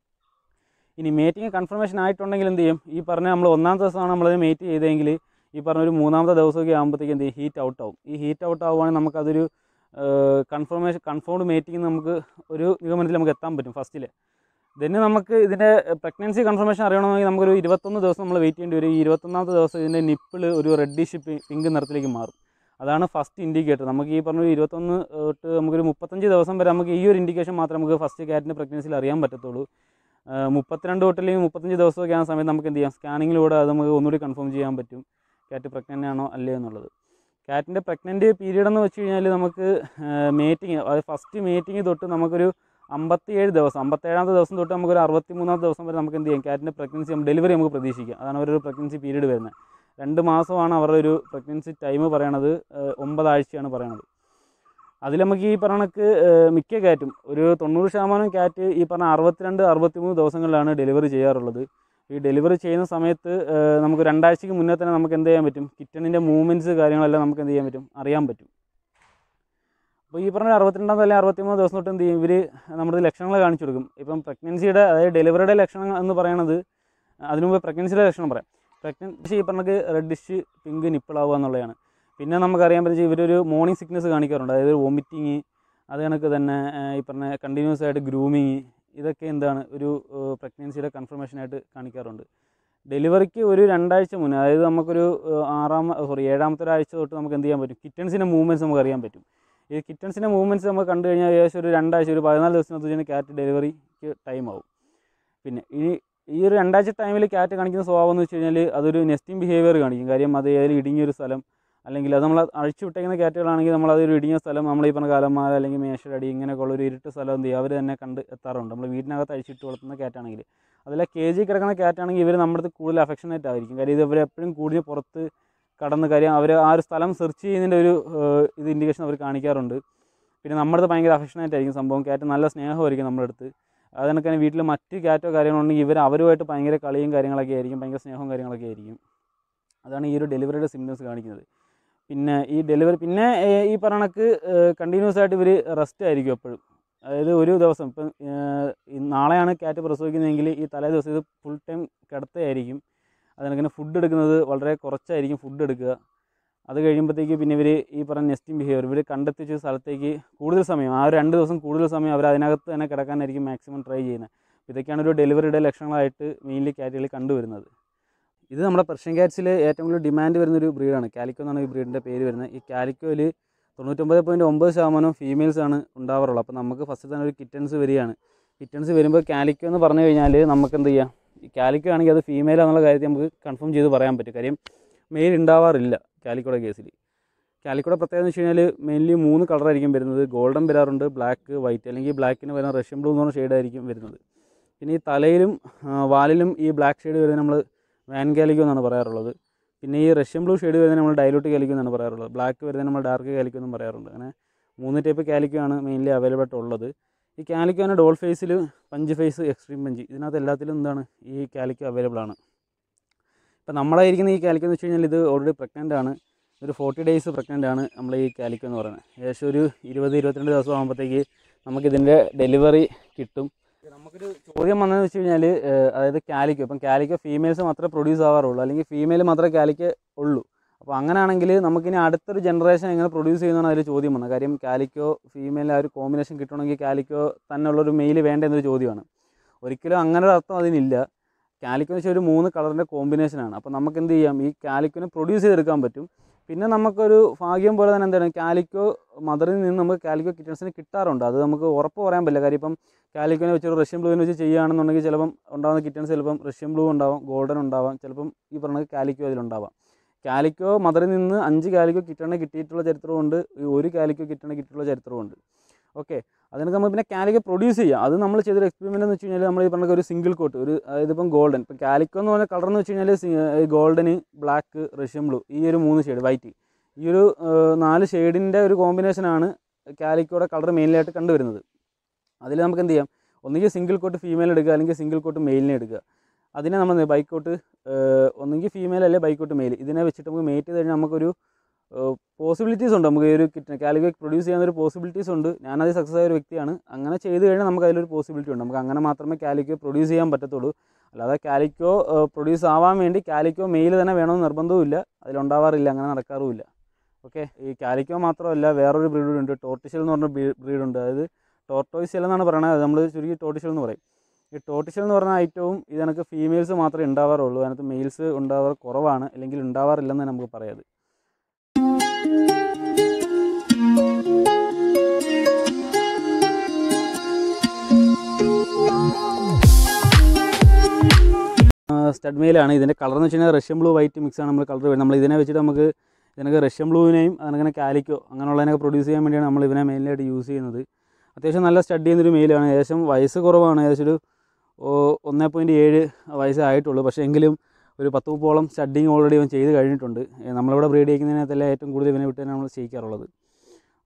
ഇനി മേറ്റിംഗ് കൺഫർമേഷൻ ആയിട്ടുണ്ടെങ്കിൽ എന്ത് ചെയ്യും ഈ പറഞ്ഞ നമ്മൾ ഒന്നാമത്തെ ദിവസമാണ് നമ്മളത് മേറ്റ് ചെയ്തതെങ്കിൽ ഈ പറഞ്ഞ ഒരു മൂന്നാമത്തെ ദിവസമൊക്കെ ആകുമ്പോഴത്തേക്ക് എന്ത് ചെയ്യും ഹീറ്റ് ഔട്ട് ആവും ഈ ഹീറ്റ് ഔട്ട് ആവുകയാണെങ്കിൽ നമുക്കതൊരു കൺഫർമേഷൻ കൺഫേംഡ് മേറ്റിംഗ് നമുക്ക് ഒരു നിഗമനത്തിൽ നമുക്ക് എത്താൻ പറ്റും ഫസ്റ്റിൽ then നമുക്ക് ഇതിൻ്റെ പ്രഗ്നൻസി കൺഫർമേഷൻ അറിയണമെങ്കിൽ നമുക്കൊരു ഇരുപത്തൊന്ന് ദിവസം നമ്മൾ വെയിറ്റ് ചെയ്യേണ്ടി വരും ഈ ഇരുപത്തൊന്നാമത്തെ ദിവസം ഇതിൻ്റെ നിപ്പിൾ ഒരു റെഡിഷ് പിങ്ക് നിറത്തിലേക്ക് മാറും അതാണ് ഫസ്റ്റ് ഇൻഡിക്കേറ്റർ നമുക്ക് ഈ പറഞ്ഞ ഒരു ഇരുപത്തൊന്ന് തൊട്ട് നമുക്കൊരു മുപ്പത്തഞ്ച് ദിവസം വരെ നമുക്ക് ഈ ഒരു ഇൻഡിക്കേഷൻ മാത്രമേ നമുക്ക് ഫസ്റ്റ് ക്യാറ്റിൻ്റെ പ്രഗ്നൻസിയിൽ അറിയാൻ പറ്റത്തുള്ളൂ ആ, മുപ്പത്തിരണ്ട് തൊട്ട് അല്ലെങ്കിൽ മുപ്പത്തഞ്ച് ദിവസമൊക്കെ ആ സമയത്ത് നമുക്ക് എന്ത് ചെയ്യാം സ്കാനിങ്ങിലൂടെ അത് നമുക്ക് ഒന്നുകൂടി കൺഫേം ചെയ്യാൻ പറ്റും ക്യാറ്റ് പ്രഗ്നൻ്റ് ആണോ അല്ലേ എന്നുള്ളത് ക്യാറ്റിൻ്റെ പ്രഗ്നൻറ്റ് പീരീഡ് എന്ന് വെച്ച് കഴിഞ്ഞാൽ നമുക്ക് മേറ്റിങ് അതായത് ഫസ്റ്റ് മേറ്റിങ് തൊട്ട് നമുക്കൊരു അമ്പത്തിയേഴ് ദിവസം അമ്പത്തേഴാമത്തെ ദിവസം തൊട്ട് നമുക്കൊരു അറുപത്തി മൂന്നാമത്തെ ദിവസം വരെ നമുക്ക് എന്ത് ചെയ്യാം ക്യാറ്റിൻ്റെ പ്രഗ്നൻസി ഡെലിവറി നമുക്ക് പ്രതീക്ഷിക്കാം അതാണ് അവരൊരു പ്രഗ്നൻസി പീരീഡ് വരുന്നത് രണ്ട് മാസമാണ് അവരുടെ ഒരു പ്രഗ്നൻസി ടൈം പറയണത് ഏഹ് ഒമ്പതാഴ്ചയാണ് പറയണത് അതിൽ നമുക്ക് ഈ പറഞ്ഞ കണക്ക് ഏഹ്, മിക്ക ക്യാറ്റും ഒരു തൊണ്ണൂറ് ശതമാനം ക്യാറ്റ് ഈ പറഞ്ഞ അറുപത്തിരണ്ട് അറുപത്തിമൂന്ന് ദിവസങ്ങളിലാണ് ഡെലിവറി ചെയ്യാറുള്ളത് ഈ ഡെലിവറി ചെയ്യുന്ന സമയത്ത് ഏഹ്, നമുക്ക് രണ്ടാഴ്ചയ്ക്ക് മുന്നേ തന്നെ നമുക്ക് എന്ത് ചെയ്യാൻ പറ്റും കിറ്റണിൻ്റെ മൂവ്മെൻറ്റ്സ് കാര്യങ്ങളെല്ലാം നമുക്ക് എന്ത് ചെയ്യാൻ പറ്റും അറിയാൻ പറ്റും അപ്പോൾ ഈ പറഞ്ഞ അറുപത്തിരണ്ടാം അല്ലെങ്കിൽ അറുപത്തിമൂന്ന് ദിവസം തൊട്ട് എന്ത് ചെയ്യും ഇവർ നമ്മുടെ ലക്ഷണങ്ങൾ കാണിച്ചു കൊടുക്കും ഇപ്പം പ്രഗ്നൻസിയുടെ അതായത് ഡെലിവറിയുടെ ലക്ഷണം എന്ന് പറയുന്നത് അതിനു മുമ്പ് പ്രഗ്നൻസിയുടെ ലക്ഷണം പറയാം പ്രഗ്നൻസി ഈ പറഞ്ഞ റെഡിഷ് പിങ്ക് നിപ്പിളാവുക എന്നുള്ളതാണ് പിന്നെ നമുക്കറിയാൻ പറ്റുക ഇവരൊരു മോർണിംഗ് സിക്നസ് കാണിക്കാറുണ്ട് അതായത് വോമിറ്റിങ് അത് കണക്ക് തന്നെ ഏഹ്, ഈ പറഞ്ഞ കണ്ടിന്യൂസ് ആയിട്ട് ഗ്രൂമിങ് ഇതൊക്കെ എന്താണ് ഒരു പ്രഗ്നൻസിയുടെ കൺഫർമേഷനായിട്ട് കാണിക്കാറുണ്ട് ഡെലിവറിക്ക് ഒരു രണ്ടാഴ്ച മുന്നേ അതായത് നമുക്കൊരു ഏഹ്, ആറാം സോറി ഏഴാമത്തെ ഒരാഴ്ച തൊട്ട് നമുക്ക് എന്ത് ചെയ്യാൻ പറ്റും കിറ്റൻസിൻ്റെ മൂവ്മെൻറ്റ്സ് നമുക്ക് അറിയാൻ പറ്റും ഈ കിറ്റൻസിൻ്റെ മൂവ്മെൻറ്റ്സ് നമുക്ക് കണ്ടു കഴിഞ്ഞാൽ ഏകദേശം ഒരു രണ്ടാഴ്ച ഒരു പതിനാല് ദിവസത്തിനകത്ത് തന്നെ ക്യാറ്റ് ഡെലിവറിക്ക് ടൈം ആവും പിന്നെ ഈ ഈ ഒരു രണ്ടാഴ്ച ടൈമിൽ ക്യാറ്റ് കാണിക്കുന്ന സ്വഭാവം എന്ന് വെച്ച് കഴിഞ്ഞാൽ അതൊരു നെസ്റ്റിംഗ് ബിഹേവിയർ കാണിക്കും കാര്യം അത് ഏതെങ്കിലും ഇടുങ്ങിയൊരു സ്ഥലം അല്ലെങ്കിൽ അത് നമ്മൾ അഴിച്ചു വിട്ടേക്കുന്ന ക്യാറ്റുകളാണെങ്കിൽ നമ്മൾ അതൊരു ഇടുങ്ങിയ സ്ഥലം നമ്മൾ ഈ പറഞ്ഞ കാലന്മാർ അല്ലെങ്കിൽ മേശയുടെ അടി ഇങ്ങനെയൊക്കെ ഉള്ള ഒരു ഇരുട്ട് സ്ഥലം എന്ത് ചെയ്യും അവർ തന്നെ കണ്ട് എത്താറുണ്ട് നമ്മൾ വീടിനകത്ത് അഴിച്ചിട്ട് വളർത്തുന്ന ക്യാറ്റാണെങ്കിൽ അതിലെ കെ ജി കിടക്കുന്ന ക്യാറ്റാണെങ്കിൽ ഇവർ നമ്മുടെ അടുത്ത് കൂടുതൽ അഫെക്ഷനേറ്റ് ആയിരിക്കും കാര്യം ഇത് ഇവർ എപ്പോഴും കൂടുതൽ പുറത്ത് കടന്ന് കാര്യം അവർ ആ ഒരു സ്ഥലം സെർച്ച് ചെയ്യുന്നതിൻ്റെ ഒരു ഏഹ്, ഇത് ഇൻഡിക്കേഷൻ അവർ കാണിക്കാറുണ്ട് പിന്നെ നമ്മുടെ അടുത്ത് ഭയങ്കര അഫെക്ഷനേറ്റ് ആയിരിക്കും സംഭവം ക്യാറ്റ് നല്ല സ്നേഹമായിരിക്കും നമ്മുടെ അടുത്ത് അത് കണക്ക് തന്നെ വീട്ടിൽ മറ്റ് ക്യാറ്റോ കാര്യങ്ങളോ ഉണ്ടെങ്കിൽ ഇവർ അവരുമായിട്ട് ഭയങ്കര കളിയും കാര്യങ്ങളൊക്കെ ആയിരിക്കും ഭയങ്കര സ്നേഹവും കാര്യങ്ങളൊക്കെ ആയിരിക്കും അതാണ് ഈ ഒരു ഡെലിവറിയുടെ സിംറ്റംസ് കാണിക്കുന്നത് പിന്നെ ഈ ഡെലിവറി പിന്നെ ഏഹ്, ഈ പറഞ്ഞ കണക്ക് കണ്ടിന്യൂസ് ആയിട്ട് ഇവർ റെസ്റ്റ് ആയിരിക്കും എപ്പോഴും അതായത് ഒരു ദിവസം ഇപ്പം ഏഹ്, ഈ നാളെയാണ് ക്യാറ്റ് പ്രസവിക്കുന്നതെങ്കിൽ ഈ തലേ ദിവസം ഇത് ഫുൾ ടൈം കിടത്തയായിരിക്കും അതിനങ്ങനെ ഫുഡ് എടുക്കുന്നത് വളരെ കുറച്ചായിരിക്കും ഫുഡ് എടുക്കുക അത് കഴിയുമ്പോഴത്തേക്ക് പിന്നെ ഇവർ ഈ പറഞ്ഞ നെസ്റ്റിംഗ് ബിഹേവിയർ ഇവർ കണ്ടെത്തിച്ച സ്ഥലത്തേക്ക് കൂടുതൽ സമയം ആ ഒരു രണ്ട് ദിവസം കൂടുതൽ സമയം അവർ അതിനകത്ത് തന്നെ കിടക്കാനായിരിക്കും മാക്സിമം ട്രൈ ചെയ്യുന്നത് ഇതൊക്കെയാണ് ഒരു ഡെലിവറിയുടെ ലക്ഷണങ്ങളായിട്ട് മെയിൻലി ക്യാറ്റുകൾ കണ്ടുവരുന്നത് ഇത് നമ്മുടെ പെർഷ്യൻ ക്യാറ്റ്സിൽ ഏറ്റവും കൂടുതൽ ഡിമാൻഡ് വരുന്നൊരു ബ്രീഡാണ് കാലിക്കോ എന്നാണ് ഈ ബ്രീഡിൻ്റെ പേര് വരുന്നത് ഈ കാലിക്കോയിൽ തൊണ്ണൂറ്റൊമ്പത് പോയിൻറ്റ് ഒമ്പത് ശതമാനം ഫീമെയിൽസ് ആണ് ഉണ്ടാവാറുള്ളത് അപ്പോൾ നമുക്ക് ഫസ്റ്റ് തന്നെ ഒരു കിറ്റൻസ് വരികയാണ് കിറ്റൻസ് വരുമ്പോൾ കാലിക്കോ എന്ന് പറഞ്ഞു കഴിഞ്ഞാൽ നമുക്ക് എന്ത് ചെയ്യാം ഈ കാലിക്കോ ആണെങ്കിൽ അത് ഫീമെയിൽ എന്നുള്ള കാര്യത്തിൽ നമുക്ക് കൺഫേം ചെയ്ത് പറയാൻ പറ്റും കാര്യം മെയിൽ ഉണ്ടാവാറില്ല കാലിക്കോയുടെ കേസിൽ കാലിക്കോയുടെ പ്രത്യേകത എന്ന് വെച്ച് കഴിഞ്ഞാൽ മെയിൻലി മൂന്ന് കളറായിരിക്കും വരുന്നത് ഗോൾഡൻ വരാറുണ്ട് ബ്ലാക്ക് വൈറ്റ് അല്ലെങ്കിൽ ബ്ലാക്കിന് വരുന്ന റഷ്യൻ ബ്ലൂ എന്ന് പറഞ്ഞ ഷെയ്ഡായിരിക്കും വരുന്നത് പിന്നെ ഈ തലയിലും ആ, വാലിലും ഈ ബ്ലാക്ക് ഷെയ്ഡ് വരുന്നത് നമ്മൾ വാൻ കാലിക്കോ എന്നാണ് പറയാറുള്ളത് പിന്നെ ഈ റഷ്യൻ ബ്ലൂ ഷെയ്ഡ് വരുന്നത് നമ്മൾ ഡയലൂട്ട് കാലിക്കോ എന്നാണ് പറയാറുള്ളത് ബ്ലാക്ക് വരുന്നത് നമ്മൾ ഡാർക്ക് കാലിക്കോ എന്നും പറയാറുണ്ട് അങ്ങനെ മൂന്ന് ടൈപ്പ് കാലിക്കോ ആണ് മെയിൻലി അവൈലബിൾ ആയിട്ടുള്ളത് ഈ കാലിക്കോ തന്നെ ഡോൾ ഫേസിൽ പഞ്ച് ഫേസ് എക്സ്ട്രീം പഞ്ച് ഇതിനകത്ത് എല്ലാത്തിലും എന്താണ് ഈ കാലിക്കോ അവൈലബിൾ ആണ് ഇപ്പം നമ്മളായിരിക്കുന്ന ഈ കാലിക്കോ എന്ന് വെച്ച് കഴിഞ്ഞാൽ ഇത് ഓൾറെഡി പ്രഗ്നൻ്റ് ആണ് ഒരു ഫോർട്ടി ഡേയ്സ് പ്രഗ്നൻ്റ് ആണ് നമ്മൾ ഈ കാലിക്കോ എന്ന് പറയുന്നത് ഏകദേശം ഒരു ഇരുപത് ഇരുപത്തിരണ്ട് ദിവസം ആകുമ്പോഴത്തേക്ക് നമുക്കിതിൻ്റെ ഡെലിവറി കിട്ടും നമുക്കൊരു ചോദ്യം വന്നതെന്ന് വെച്ച് കഴിഞ്ഞാൽ അതായത് കാലിക്കോ ഇപ്പം കാലിക്കോ ഫീമെയിൽസ് മാത്രമേ പ്രൊഡ്യൂസ് ആവാറുള്ളൂ അല്ലെങ്കിൽ ഫീമെയിൽ മാത്രമേ കാലിക്കോ ഉള്ളൂ അപ്പോൾ അങ്ങനെയാണെങ്കിൽ നമുക്കിനി അടുത്തൊരു ജനറേഷൻ എങ്ങനെ പ്രൊഡ്യൂസ് ചെയ്യുന്നതാണ് അതിൽ ചോദ്യം വന്നത് കാര്യം കാലിക്കോ ഫീമെയിൽ ആ ഒരു കോമ്പിനേഷൻ കിട്ടണമെങ്കിൽ കാലിക്കോ തന്നെയുള്ളൊരു മെയിൽ വേണ്ട എന്നൊരു ചോദ്യമാണ് ഒരിക്കലും അങ്ങനെ ഒരു അർത്ഥം അതിനില്ല കാലിക്കോ എന്ന് വെച്ചാൽ ഒരു മൂന്ന് കളറിൻ്റെ കോമ്പിനേഷനാണ് അപ്പോൾ നമുക്ക് എന്ത് ചെയ്യാം ഈ കാലിക്കോനെ പ്രൊഡ്യൂസ് ചെയ്തെടുക്കാൻ പറ്റും പിന്നെ നമുക്കൊരു ഭാഗ്യം പോലെ തന്നെ എന്താണ് കാലിക്കോ മദറിൽ നിന്ന് നമുക്ക് കാലിക്കോ കിറ്റൻസിന് കിട്ടാറുണ്ട് അത് നമുക്ക് ഉറപ്പ് പറയാൻ പറ്റില്ല കാര്യം ഇപ്പം കാലിക്കോനെ വെച്ച് ഒരു റഷ്യൻ ബ്ലൂവിനെ വെച്ച് ചെയ്യുകയാണെന്നുണ്ടെങ്കിൽ ചിലപ്പം ഉണ്ടാകുന്ന കിറ്റൻസ് ചിലപ്പം റഷ്യൻ ബ്ലൂ ഉണ്ടാവാം ഗോൾഡൻ ഉണ്ടാവാം ചിലപ്പം ഈ പറഞ്ഞ കാലിക്കോ അതിലുണ്ടാവാം കാലിക്കോ മദറിൽ നിന്ന് അഞ്ച് കാലിക്കോ കിട്ടണ കിട്ടിയിട്ടുള്ള ചരിത്രമുണ്ട് ഈ ഒരു കാലിക്കോ കിട്ടണ കിട്ടിയിട്ടുള്ള ചരിത്രമുണ്ട് ഓക്കെ അതിനൊക്കെ നമ്മൾ പിന്നെ കാലിക്കോ പ്രൊഡ്യൂസ് ചെയ്യാം അത് നമ്മൾ ചെയ്തൊരു എക്സ്പെരിമെൻ്റ് എന്ന് വെച്ച് കഴിഞ്ഞാൽ നമ്മൾ ഈ പറഞ്ഞ ഒരു സിംഗിൾ കോട്ട് ഒരു അതായത് ഇപ്പം ഗോൾഡൻ ഇപ്പം കാലിക്കോ എന്ന് പറഞ്ഞ കളർ എന്ന് വെച്ച് കഴിഞ്ഞാൽ ഗോൾഡന് ബ്ലാക്ക് റഷ്യൻ ബ്ലൂ ഈ ഒരു മൂന്ന് ഷെയ്ഡ് വൈറ്റ് ഈ ഒരു ഏഹ്, നാല് ഷെയ്ഡിൻ്റെ ഒരു കോമ്പിനേഷനാണ് കാലിക്കോയുടെ കളർ മെയിനായിട്ട് കണ്ടുവരുന്നത് അതിൽ നമുക്ക് എന്ത് ചെയ്യാം ഒന്നുകിൽ സിംഗിൾ കോട്ട് ഫീമെയിൽ എടുക്കുക അല്ലെങ്കിൽ സിംഗിൾ കോട്ട് മെയിലിനെ എടുക്കുക അതിനെ നമ്മൾ ബൈക്കോട്ട് ഒന്നുകിൽ ഫീമെയിൽ അല്ലെങ്കിൽ ബൈക്കോട്ട് മെയിൽ ഇതിനെ വെച്ചിട്ട് നമുക്ക് മേറ്റ് ചെയ്ത് കഴിഞ്ഞാൽ നമുക്കൊരു പോസിബിലിറ്റീസ് ഉണ്ട് നമുക്ക് ഈ ഒരു കിറ്റ് കാലിക്കോ പ്രൊഡ്യൂസ് ചെയ്യാൻ ഒരു പോസിബിലിറ്റീസ് ഉണ്ട് ഞാനത് സക്സസ് ആയ ഒരു വ്യക്തിയാണ് അങ്ങനെ ചെയ്ത് കഴിഞ്ഞാൽ നമുക്ക് അതിലൊരു പോസിബിലിറ്റി ഉണ്ട് നമുക്ക് അങ്ങനെ മാത്രമേ കാലിക്കോ പ്രൊഡ്യൂസ് ചെയ്യാൻ പറ്റത്തുള്ളൂ അല്ലാതെ കാലിക്കോ പ്രൊഡ്യൂസ് ആവാൻ വേണ്ടി കാലിക്കോ മെയിൽ തന്നെ വേണമെന്ന് നിർബന്ധവുമില്ല അതിലുണ്ടാവാറില്ല അങ്ങനെ നടക്കാറുമില്ല ഓക്കെ ഈ കാലിക്കോ മാത്രമല്ല വേറൊരു ബ്രീഡ് ഉണ്ട് ടോർട്ടിഷ്യൽ എന്ന് പറഞ്ഞ ബ്രീഡ് ഉണ്ട് അതായത് ടോർട്ടോയ്സൽ എന്നാണ് പറയുന്നത് അത് നമ്മൾ ചുരുക്കി ടോർട്ടിഷ്യൽ എന്ന് പറയും ഈ ടോർട്ടിഷ്യൽ എന്ന് പറഞ്ഞ ഐറ്റവും ഇത് കണക്ക് ഫീമെയിൽസ് മാത്രമേ ഉണ്ടാവാറുള്ളൂ അതിനകത്ത് മെയിൽസ് ഉണ്ടാവാറ് കുറവാണ് അല്ലെങ്കിൽ ഉണ്ടാവാറില്ലെന്ന് നമുക്ക് പറയാത് സ്റ്റഡ് മെയിലാണ് ഇതിൻ്റെ കളർ എന്ന് വെച്ച് കഴിഞ്ഞാൽ റഷ്യൻ ബ്ലൂ വൈറ്റ് മിക്സ് ആണ് നമ്മൾ കളർ വരുന്നത് നമ്മൾ ഇതിനെ വെച്ചിട്ട് നമുക്ക് ഇതിനൊക്കെ റഷ്യൻ ബ്ലൂവിനെയും അങ്ങനെ കാലിക്കോ അങ്ങനെയുള്ളതിനൊക്കെ പ്രൊഡ്യൂസ് ചെയ്യാൻ വേണ്ടിയാണ് നമ്മൾ ഇതിനെ മെയിനായിട്ട് യൂസ് ചെയ്യുന്നത് അത്യാവശ്യം നല്ല സ്റ്റഡ് ചെയ്യുന്നൊരു മെയിലാണ് ഏകദേശം വയസ്സ് കുറവാണ് ഏകദേശം ഒരു ഒന്നേ പോയിൻറ്റ് ഏഴ് വയസ്സേ ആയിട്ടുള്ളൂ പക്ഷേ എങ്കിലും ഒരു പത്ത് മുപ്പോളം സ്റ്റഡിങ് ഓൾറെഡി അവൻ ചെയ്ത് കഴിഞ്ഞിട്ടുണ്ട് ഏ, നമ്മളിവിടെ ബ്രീഡ് ചെയ്യുന്നതിനകത്തല്ല ഏറ്റവും കൂടുതൽ ഇവനെ വിട്ട് തന്നെ നമ്മൾ ചെയ്യിക്കാറുള്ളത്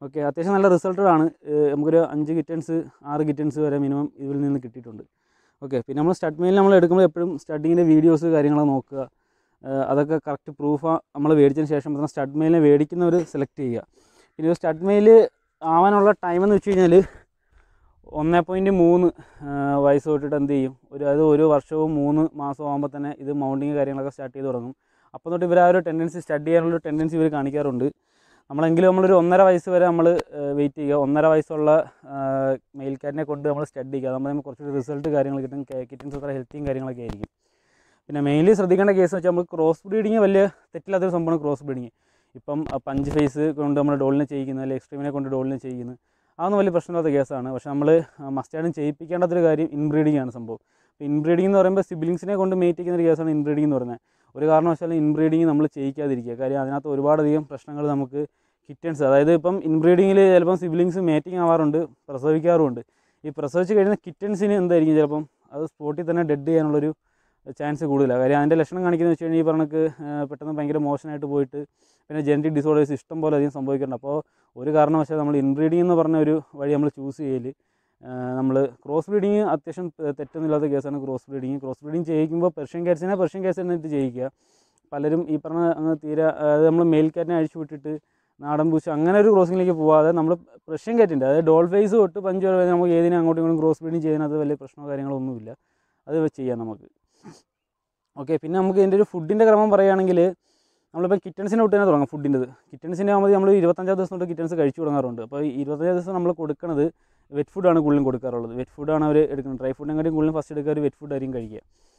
ഓക്കെ അത്യാവശ്യം നല്ല റിസൾട്ടഡ് ആണ് ഏഹ് നമുക്കൊരു അഞ്ച് കിറ്റൻസ് ആറ് കിറ്റൻസ് വരെ മിനിമം ഇതിൽ നിന്ന് കിട്ടിയിട്ടുണ്ട് ഓക്കെ പിന്നെ നമ്മൾ സ്റ്റഡ് മെയിൽ നമ്മൾ എടുക്കുമ്പോൾ എപ്പോഴും സ്റ്റഡിങ്ങിൻ്റെ വീഡിയോസ് കാര്യങ്ങളൊക്കെ നോക്കുക ഏഹ് അതൊക്കെ കറക്റ്റ് പ്രൂഫ് നമ്മൾ മേടിച്ചതിന് ശേഷം മാത്രം സ്റ്റഡ് മെയിലിനെ മേടിക്കുന്നവർ സെലക്ട് ചെയ്യുക പിന്നെ ഒരു സ്റ്റഡ് മെയിൽ ആവാനുള്ള ടൈം എന്ന് വെച്ച് കഴിഞ്ഞാൽ ഒന്നേ പോയിൻറ്റ് മൂന്ന് വയസ്സ് തൊട്ടിട്ട് എന്ത് ചെയ്യും ഒരു അതായത് ഒരു വർഷവും മൂന്ന് മാസവും ആകുമ്പോൾ തന്നെ ഇത് മൗണ്ടിങ് കാര്യങ്ങളൊക്കെ സ്റ്റാർട്ട് ചെയ്ത് തുടങ്ങും അപ്പോൾ തൊട്ട് ഇവർ ആ ഒരു ടെൻഡൻസി സ്റ്റഡി ചെയ്യാനുള്ള ടെൻഡൻസി ഇവർ കാണിക്കാറുണ്ട് നമ്മളെങ്കിലും നമ്മളൊരു ഒന്നര വയസ്സ് വരെ നമ്മൾ വെയിറ്റ് ചെയ്യുക ഒന്നര വയസ്സുള്ള മെയിൽ കാറ്റിനെ കൊണ്ട് നമ്മൾ സ്റ്റഡി ചെയ്യുക നമ്മൾ നമുക്ക് കുറച്ചുകൂടി റിസൾട്ട് കാര്യങ്ങൾ കിട്ടും കിറ്റൻസ് അത്ര ഹെൽത്തിയും കാര്യങ്ങളൊക്കെ ആയിരിക്കും പിന്നെ മെയിൻലി ശ്രദ്ധിക്കേണ്ട കേസ് വെച്ചാൽ നമ്മൾ ക്രോസ് ബ്രീഡിങ് വലിയ തെറ്റില്ലാത്തൊരു സംഭവമാണ് ക്രോസ് ബ്രീഡിങ് ഇപ്പം അഹ് പഞ്ച് ഫേസ് കൊണ്ട് നമ്മൾ ഡോളിനെ ചെയ്യിക്കുന്നത് അല്ലെങ്കിൽ എക്സ്ട്രീമിനെ കൊണ്ട് ഡോളിനെ ചെയ്യുന്നത് അതൊന്നും വലിയ പ്രശ്നമില്ലാത്ത കേസാണ് പക്ഷെ നമ്മൾ മസ്റ്റായിട്ടും ചെയ്യിപ്പിക്കേണ്ടാത്തൊരു കാര്യം ഇൻബ്രീഡിംഗ് ആണ് സംഭവം അപ്പോൾ ഇൻബ്രീഡിംഗ് എന്ന് പറയുമ്പോൾ സിബിലിങ്സിനെ കൊണ്ട് മേറ്റ് ചെയ്യുന്ന ഒരു കേസാണ് ഇൻബ്രീഡിംഗ് എന്ന് പറയുന്നത് ഒരു കാരണവശാലും ഇൻബ്രീഡിംഗ് നമ്മൾ ചെയ്യിക്കാതിരിക്കുക കാര്യം അതിനകത്ത് ഒരുപാടധികം പ്രശ്നങ്ങൾ നമുക്ക് കിറ്റൻസ് അതായത് ഇപ്പം ഇൻബ്രീഡിങ്ങിൽ ചിലപ്പം സിബിലിങ്സ് മേറ്റിംഗ് ആവാറുണ്ട് പ്രസവിക്കാറുമുണ്ട് ഈ പ്രസവിച്ച് കഴിയുന്ന കിറ്റൻസിന് എന്തായിരിക്കും ചിലപ്പം അത് സ്പോട്ടിൽ തന്നെ ഡെഡ് ചെയ്യാനുള്ളൊരു ചാൻസ് കൂടുതലാണ് കാര്യം അതിൻ്റെ ലക്ഷണം കാണിക്കുന്നത് വെച്ച് കഴിഞ്ഞാൽ ഈ പറഞ്ഞക്ക് പെട്ടെന്ന് ഭയങ്കര മോശനായിട്ട് പോയിട്ട് പിന്നെ ജനറ്റിക് ഡിസോർഡേഴ്സ് ഇഷ്ടം പോലെ അധികം സംഭവിക്കുന്നുണ്ട് അപ്പോൾ ഒരു കാരണവശാൽ നമ്മൾ ഇൻബ്രീഡിംഗ് എന്ന് പറഞ്ഞ ഒരു വഴി നമ്മൾ ചൂസ് ചെയ്യൽ നമ്മൾ ക്രോസ് ബ്രീഡിങ് അത്യാവശ്യം തെ- തെറ്റൊന്നുമില്ലാത്ത കേസാണ് ക്രോസ് ബ്രീഡിങ് ക്രോസ് ബ്രീഡിങ് ചെയ്യിക്കുമ്പോൾ പെർഷ്യൻ കാറ്റ്സിനെ പെർഷ്യൻ കാറ്റ്സ് എന്നിട്ട് ചെയ്യിക്കുക പലരും ഈ പറഞ്ഞ അങ്ങ് തീരെ അതായത് നമ്മൾ മെയിൽ കാറ്റിനെ അഴിച്ചു വിട്ടിട്ട് നാടൻ പൂച്ച അങ്ങനെ ഒരു ക്രോസിങ്ങിലേക്ക് പോവാതെ നമ്മൾ പ്രഷ്യൻ കാറ്റിൻ്റെ അതായത് ഡോൾ ഫേസ് തൊട്ട് പഞ്ച് വരെ നമുക്ക് ഏതിനും അങ്ങോട്ടും ഇങ്ങോട്ടും ക്രോസ് ബ്രീഡിങ് ചെയ്യുന്നത് വലിയ പ്രശ്നമോ കാര്യങ്ങളോ ഒന്നുമില്ല അത് ചെയ്യാം നമുക്ക് ഓക്കെ പിന്നെ നമുക്ക് ഇതിൻ്റെ ഒരു ഫുഡിൻ്റെ ക്രമം പറയുകയാണെങ്കിൽ നമ്മളിപ്പോൾ കിറ്റൻസിനെ തൊട്ട് തന്നെ തുടങ്ങാം ഫുഡിൻ്റെത് കിറ്റൻസിൻ്റെ ആകുമ്പോൾ നമ്മൾ ഇരുപത്തഞ്ചാം ദിവസം തൊട്ട് കിറ്റൻസ് കഴിച്ചു തുടങ്ങാറുണ്ട് അപ്പോൾ ഈ ഇരുപത്തഞ്ചാം ദിവസം നമ്മൾ കൊടുക്കുന്നത് വെറ്റ് ഫുഡാണ് കൂടുതലും കൊടുക്കാറുള്ളത് വെറ്റ് ഫുഡാണ് അവർ എടുക്കുന്നത് ഡ്രൈ ഫുഡിനെക്കാട്ടും കൂടുതലും ഫസ്റ്റ് എടുക്കുക ഒരു വെറ്റ് ഫുഡായിരിക്കും കഴിക്കുക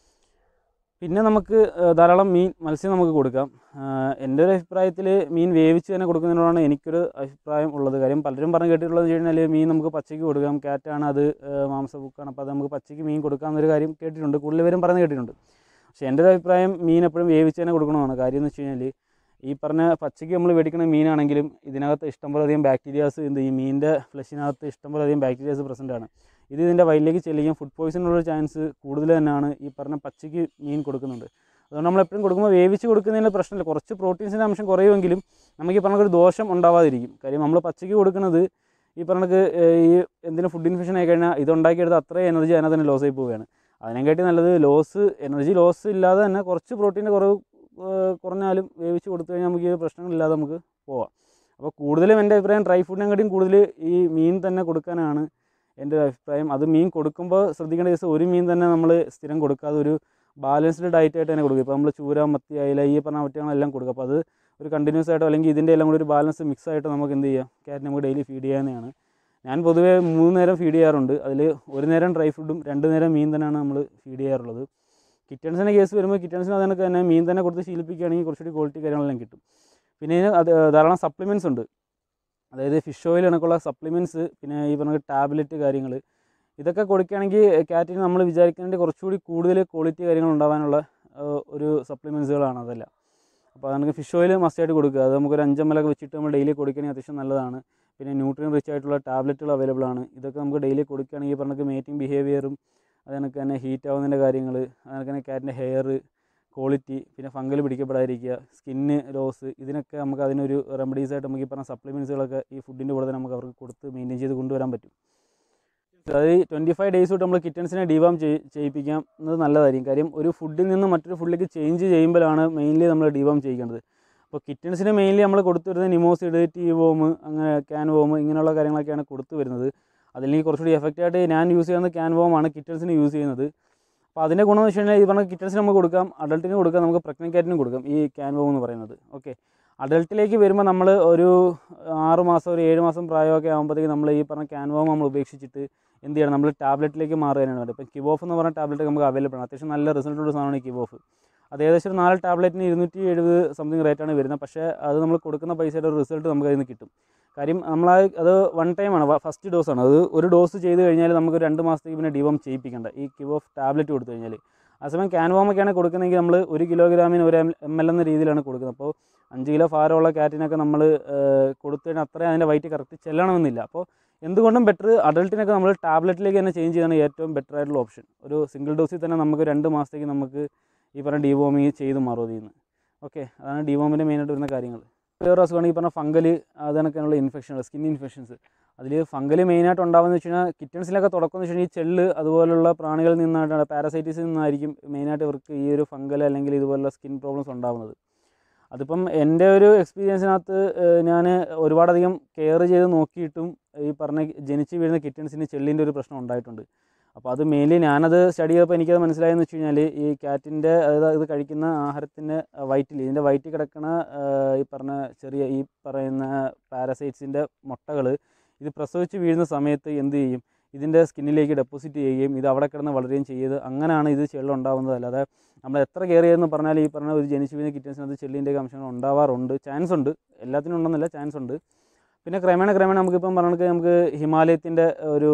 പിന്നെ നമുക്ക് ആ, ധാരാളം മീൻ മത്സ്യം നമുക്ക് കൊടുക്കാം ആ, എൻ്റെ ഒരു അഭിപ്രായത്തിൽ മീൻ വേവിച്ച് തന്നെ കൊടുക്കുന്നതിനോടാണ് എനിക്കൊരു അഭിപ്രായം ഉള്ളത് കാര്യം പലരും പറഞ്ഞ് കേട്ടിട്ടുള്ളത് വെച്ച് കഴിഞ്ഞാൽ മീൻ നമുക്ക് പച്ചയ്ക്ക് കൊടുക്കാം കാറ്റാണ് അത് ആ, മാംസബുക്കാണ് അപ്പോൾ അത് നമുക്ക് പച്ചയ്ക്ക് മീൻ കൊടുക്കാം എന്നൊരു കാര്യം കേട്ടിട്ടുണ്ട് കൂടുതൽ പേരും പറഞ്ഞ് കേട്ടിട്ടുണ്ട് പക്ഷേ എൻ്റെ ഒരു അഭിപ്രായം മീൻ എപ്പോഴും വേവിച്ച് തന്നെ കൊടുക്കണമെന്നാണ് കാര്യം എന്ന് വെച്ച് കഴിഞ്ഞാൽ ഈ പറഞ്ഞ പച്ചയ്ക്ക് നമ്മൾ മേടിക്കുന്ന മീനാണെങ്കിലും ഇതിനകത്ത് ഇഷ്ടംപോലെ അധികം ബാക്ടീരിയാസ് എന്ത് ഈ മീനിൻ്റെ ഫ്ലഷിനകത്ത് ഇഷ്ടംപോലെ അധികം ബാക്ടീരിയാസ് പ്രസൻ്റ് ആണ് ഇത് ഇതിൻ്റെ വയലിലേക്ക് ചെല്ലുകയും ഫുഡ് പോയിസനുള്ള ചാൻസ് കൂടുതൽ തന്നെയാണ് ഈ പറഞ്ഞ പച്ചയ്ക്ക് മീൻ കൊടുക്കുന്നുണ്ട് അതുകൊണ്ട് നമ്മൾ എപ്പോഴും കൊടുക്കുമ്പോൾ വേവിച്ച് കൊടുക്കുന്നതിന് പ്രശ്നമില്ല കുറച്ച് പ്രോട്ടീൻസിൻ്റെ അംശം കുറയുമെങ്കിലും നമുക്ക് ഈ പറഞ്ഞ ഒരു ദോഷം ഉണ്ടാവാതിരിക്കും കാര്യം നമ്മൾ പച്ചയ്ക്ക് കൊടുക്കുന്നത് ഈ പറഞ്ഞക്ക് ഈ എന്തിനും ഫുഡ് ഇൻഫെക്ഷൻ ആയി കഴിഞ്ഞാൽ ഇത് ഉണ്ടാക്കിയെടുത്ത് അത്രയും എനർജി അതിനകത്ത് തന്നെ ലോസ് ആയി പോവുകയാണ് അതിനെക്കാട്ടി നല്ലത് ലോസ് എനർജി ലോസ് ഇല്ലാതെ തന്നെ കുറച്ച് പ്രോട്ടീൻ്റെ കുറവ് ഏഹ് കുറഞ്ഞാലും വേവിച്ച് കൊടുത്തു കഴിഞ്ഞാൽ നമുക്ക് ഈ പ്രശ്നങ്ങളില്ലാതെ നമുക്ക് പോവാം അപ്പോൾ കൂടുതലും എൻ്റെ അഭിപ്രായം ഡ്രൈ ഫുഡിനെക്കാട്ടിയും കൂടുതൽ ഈ മീൻ തന്നെ കൊടുക്കാനാണ് എൻ്റെ ഒരു അഭിപ്രായം അത് മീൻ കൊടുക്കുമ്പോൾ ശ്രദ്ധിക്കേണ്ട കേസ് ഒരു മീൻ തന്നെ നമ്മൾ സ്ഥിരം കൊടുക്കാതെ ഒരു ബാലൻസ്ഡ് ഡയറ്റ് ആയിട്ട് തന്നെ കൊടുക്കുക ഇപ്പോൾ നമ്മൾ ചൂര മത്തി അയില ഈ പറഞ്ഞ മറ്റുകളെല്ലാം കൊടുക്കുക അപ്പോൾ അത് ഒരു കണ്ടിന്യൂസ് ആയിട്ടോ അല്ലെങ്കിൽ ഇതിൻ്റെ എല്ലാം കൂടി ഒരു ബാലൻസ് മിക്സ് ആയിട്ട് നമുക്ക് എന്ത് ചെയ്യാം ക്യാറ്റ് നമുക്ക് ഡെയിലി ഫീഡ് ചെയ്യാവുന്നതാണ് ഞാൻ പൊതുവേ മൂന്ന് നേരം ഫീഡ് ചെയ്യാറുണ്ട് അതിൽ ഒരു നേരം ഡ്രൈ ഫുഡും രണ്ട് നേരം മീൻ തന്നെയാണ് നമ്മൾ ഫീഡ് ചെയ്യാറുള്ളത് കിറ്റൻസിൻ്റെ കേസ് വരുമ്പോൾ കിറ്റൻസിന് അതിനൊക്കെ തന്നെ മീൻ തന്നെ കൊടുത്ത് ശീലിപ്പിക്കുകയാണെങ്കിൽ കുറച്ചുകൂടി ക്വാളിറ്റി കാര്യങ്ങളെല്ലാം കിട്ടും പിന്നെ ഇതിന് അത് ധാരാളം സപ്ലിമെൻറ്റ്സ് ഉണ്ട് അതായത് ഫിഷ് ഓയിൽ കണക്കുള്ള സപ്ലിമെൻറ്റ്സ് പിന്നെ ഈ പറഞ്ഞ ടാബ്ലറ്റ് കാര്യങ്ങൾ ഇതൊക്കെ കൊടുക്കുകയാണെങ്കിൽ കാറ്റിന് നമ്മൾ വിചാരിക്കുന്നതിൻ്റെ കുറച്ചുകൂടി കൂടുതൽ ക്വാളിറ്റി കാര്യങ്ങൾ ഉണ്ടാവാനുള്ള ആ, ഒരു സപ്ലിമെൻറ്റ്സുകളാണ് അതെല്ലാം അപ്പോൾ നമുക്ക് ഫിഷ് ഓയിൽ മസ്റ്റായിട്ട് കൊടുക്കുക അത് നമുക്കൊരു അഞ്ചമ്മലൊക്കെ വെച്ചിട്ട് നമ്മൾ ഡെയിലി കൊടുക്കുകയാണെങ്കിൽ അത്യാവശ്യം നല്ലതാണ് പിന്നെ ന്യൂട്രിയൻ റിച്ച് ആയിട്ടുള്ള ടാബ്ലറ്റുകൾ അവൈലബിൾ ആണ് ഇതൊക്കെ നമുക്ക് ഡെയിലി കൊടുക്കുകയാണെങ്കിൽ ഈ പറഞ്ഞ മേറ്റിംഗ് ബിഹേവിയറും അതിനൊക്കെ തന്നെ ഹീറ്റ് ആവുന്നതിൻ്റെ കാര്യങ്ങൾ അതിനൊക്കെ തന്നെ കാറ്റിൻ്റെ ഹെയർ ക്വാളിറ്റി പിന്നെ ഫംഗൽ പിടിക്കപ്പെടാതിരിക്കുക സ്കിന്ന് ലോസ് ഇതിനൊക്കെ നമുക്ക് അതിനൊരു റെമഡീസ് ആയിട്ട് നമുക്ക് ഈ പറഞ്ഞ സപ്ലിമെൻറ്റ്സുകളൊക്കെ ഈ ഫുഡിൻ്റെ കൂടെ തന്നെ നമുക്ക് അവർക്ക് കൊടുത്ത് മെയിൻറ്റെയിൻ ചെയ്ത് കൊണ്ടുവരാൻ പറ്റും അതായത് ട്വൻറ്റി ഫൈവ് ഡേയ്സ് തൊട്ട് നമ്മൾ കിറ്റൻസിനെ ഡിവാം ചെയ്യിപ്പിക്കാം എന്നത് നല്ലതായിരിക്കും കാര്യം ഒരു ഫുഡിൽ നിന്ന് മറ്റൊരു ഫുഡിലേക്ക് ചേഞ്ച് ചെയ്യുമ്പോഴാണ് മെയിൻലി നമ്മൾ ഡിവാം ചെയ്യിക്കേണ്ടത് അപ്പോൾ കിറ്റൻസിന് മെയിൻലി നമ്മൾ കൊടുത്തു വരുന്നത് നിമോസിഡ് ടീ വോം അങ്ങനെ ക്യാൻ വോം ഇങ്ങനെയുള്ള കാര്യങ്ങളൊക്കെയാണ് കൊടുത്തു വരുന്നത് അതിലേക്ക് കുറച്ചുകൂടി എഫക്റ്റ് ആയിട്ട് ഞാൻ യൂസ് ചെയ്യുന്നത് ക്യാൻ വോമാണ് കിറ്റൻസിന് യൂസ് ചെയ്യുന്നത് അപ്പോൾ അതിൻ്റെ ഗുണം എന്ന് വെച്ച് കഴിഞ്ഞാൽ ഈ പറഞ്ഞ കിറ്റൻസിന് നമുക്ക് കൊടുക്കാം അഡൾട്ടിന് കൊടുക്കാം നമുക്ക് പ്രഗ്നൻറ്റ് കാറ്റിനും കൊടുക്കാം ഈ ക്യാൻ വോം എന്ന് പറയുന്നത് ഓക്കെ അഡൾട്ടിലേക്ക് വരുമ്പോൾ നമ്മൾ ഒരു ആറ് മാസം ഒരു ഏഴ് മാസം പ്രായമൊക്കെ ആകുമ്പോഴത്തേക്ക് നമ്മൾ ഈ പറഞ്ഞ ക്യാൻ വോം നമ്മൾ ഉപേക്ഷിച്ചിട്ട് എന്ത് ചെയ്യണം നമ്മൾ ടാബ്ലറ്റിലേക്ക് മാറുകയാണ് വേണ്ടത് ഇപ്പം കിബോഫ് എന്ന് പറഞ്ഞ ടാബ്ലറ്റ് നമുക്ക് അവൈലബിൾ ആണ് അത്യാവശ്യം നല്ല റിസൾട്ട് ഉള്ള സാധനമാണ് ഈ കിബോഫ് അത് ഏകദേശം ഒരു നാല് ടാബ്ലറ്റിന് ഇരുന്നൂറ്റി എഴുപത് സംതിങ് റേറ്റാണ് വരുന്നത് പക്ഷേ അത് നമ്മൾ കൊടുക്കുന്ന പൈസയുടെ ഒരു റിസൾട്ട് നമുക്ക് അതിൽ നിന്ന് കിട്ടും കാര്യം നമ്മൾ ആ അത് വൺ ടൈമാണ് ഫസ്റ്റ് ഡോസാണ് അത് ഒരു ഡോസ് ചെയ്ത് കഴിഞ്ഞാൽ നമുക്ക് രണ്ട് മാസത്തേക്ക് പിന്നെ ഡിവോം ചെയ്യിപ്പിക്കേണ്ട ഈ കിബോഫ് ടാബ്ലറ്റ് കൊടുത്തു കഴിഞ്ഞാൽ അതേസമയം ക്യാൻവോമൊക്കെയാണ് കൊടുക്കുന്നതെങ്കിൽ നമ്മൾ ഒരു കിലോഗ്രാമിന് ഒരു എം എൽ എന്ന രീതിയിലാണ് കൊടുക്കുന്നത് അപ്പോൾ അഞ്ച് കിലോ ഭാരമുള്ള കാറ്റിനൊക്കെ നമ്മൾ കൊടുത്തു കഴിഞ്ഞാൽ അത്രയും അതിൻ്റെ വൈറ്റ് കറക്റ്റ് ചെല്ലണമെന്നില്ല അപ്പോൾ എന്തുകൊണ്ടും ബെറ്റർ അഡൾട്ടിനൊക്കെ നമ്മൾ ടാബ്ലറ്റിലേക്ക് തന്നെ ചേഞ്ച് ചെയ്താണ് ഏറ്റവും ബെറ്റർ ആയിട്ടുള്ള ഓപ്ഷൻ ഒരു സിംഗിൾ ഡോസിൽ തന്നെ നമുക്ക് രണ്ട് മാസത്തേക്ക് നമുക്ക് ഈ പറഞ്ഞ ഡിവോമിങ് ചെയ്ത് മാറും ഇതിൽ നിന്ന് ഓക്കെ അതാണ് ഡിവോമിൻ്റെ മെയിനായിട്ട് വരുന്ന കാര്യങ്ങൾ വേറെ അസുഖമാണ് ഈ പറഞ്ഞ ഫംഗൽ അത് കണക്കാനുള്ള ഇൻഫെക്ഷൻ സ്കിൻ ഇൻഫെക്ഷൻസ് അതിൽ ഫംഗൽ മെയിനായിട്ട് ഉണ്ടാകുന്നത് വെച്ച് കഴിഞ്ഞാൽ കിറ്റൺസിലൊക്കെ തുടക്കം എന്ന് വെച്ച് കഴിഞ്ഞാൽ ഈ ചെള്ള് അതുപോലുള്ള പ്രാണികളിൽ നിന്നായിട്ടാണ് പാരസൈറ്റിസിൽ നിന്നായിരിക്കും മെയിനായിട്ട് ഇവർക്ക് ഈ ഒരു ഫംഗൽ അല്ലെങ്കിൽ ഇതുപോലുള്ള സ്കിൻ പ്രോബ്ലംസ് ഉണ്ടാകുന്നത് അതിപ്പം എൻ്റെ ഒരു എക്സ്പീരിയൻസിനകത്ത് ഞാൻ ഒരുപാടധികം കെയർ ചെയ്ത് നോക്കിയിട്ടും ഈ പറഞ്ഞ ജനിച്ച് വീഴുന്ന കിറ്റൺസിന് ചെള്ളിൻ്റെ ഒരു പ്രശ്നം ഉണ്ടായിട്ടുണ്ട് അപ്പോൾ അത് മെയിൻലി ഞാനത് സ്റ്റഡി ചെയ്തപ്പോൾ എനിക്കത് മനസ്സിലായെന്ന് വെച്ച് കഴിഞ്ഞാൽ ഈ കാറ്റിൻ്റെ അതായത് ഇത് കഴിക്കുന്ന ആഹാരത്തിൻ്റെ വയറ്റിൽ ഇതിൻ്റെ വയറ്റിൽ കിടക്കുന്ന ആ, ഈ പറഞ്ഞ ചെറിയ ഈ പറയുന്ന പാരസൈറ്റ്സിൻ്റെ മുട്ടകൾ ഇത് പ്രസവിച്ച് വീഴുന്ന സമയത്ത് എന്ത് ചെയ്യും ഇതിൻ്റെ സ്കിന്നിലേക്ക് ഡെപ്പോസിറ്റ് ചെയ്യുകയും ഇത് അവിടെ കിടന്ന് വളരുകയും ചെയ്ത് അങ്ങനെയാണ് ഇത് ചെള്ളുണ്ടാവുന്നത് അല്ലാതെ നമ്മൾ എത്ര കെയർ ചെയ്തെന്ന് പറഞ്ഞാൽ ഈ പറഞ്ഞ ഒരു ജനിച്ച് വീഴുന്ന കിറ്റൻസിനകത്ത് ചെള്ളിൻ്റെ അംശങ്ങൾ ഉണ്ടാവാറുണ്ട് ചാൻസ് ഉണ്ട് എല്ലാത്തിനും ഉണ്ടെന്നില്ല ചാൻസ് ഉണ്ട് പിന്നെ ക്രമേണ ക്രമേണ നമുക്കിപ്പം പറഞ്ഞ നമുക്ക് ഹിമാലയത്തിൻ്റെ ഒരു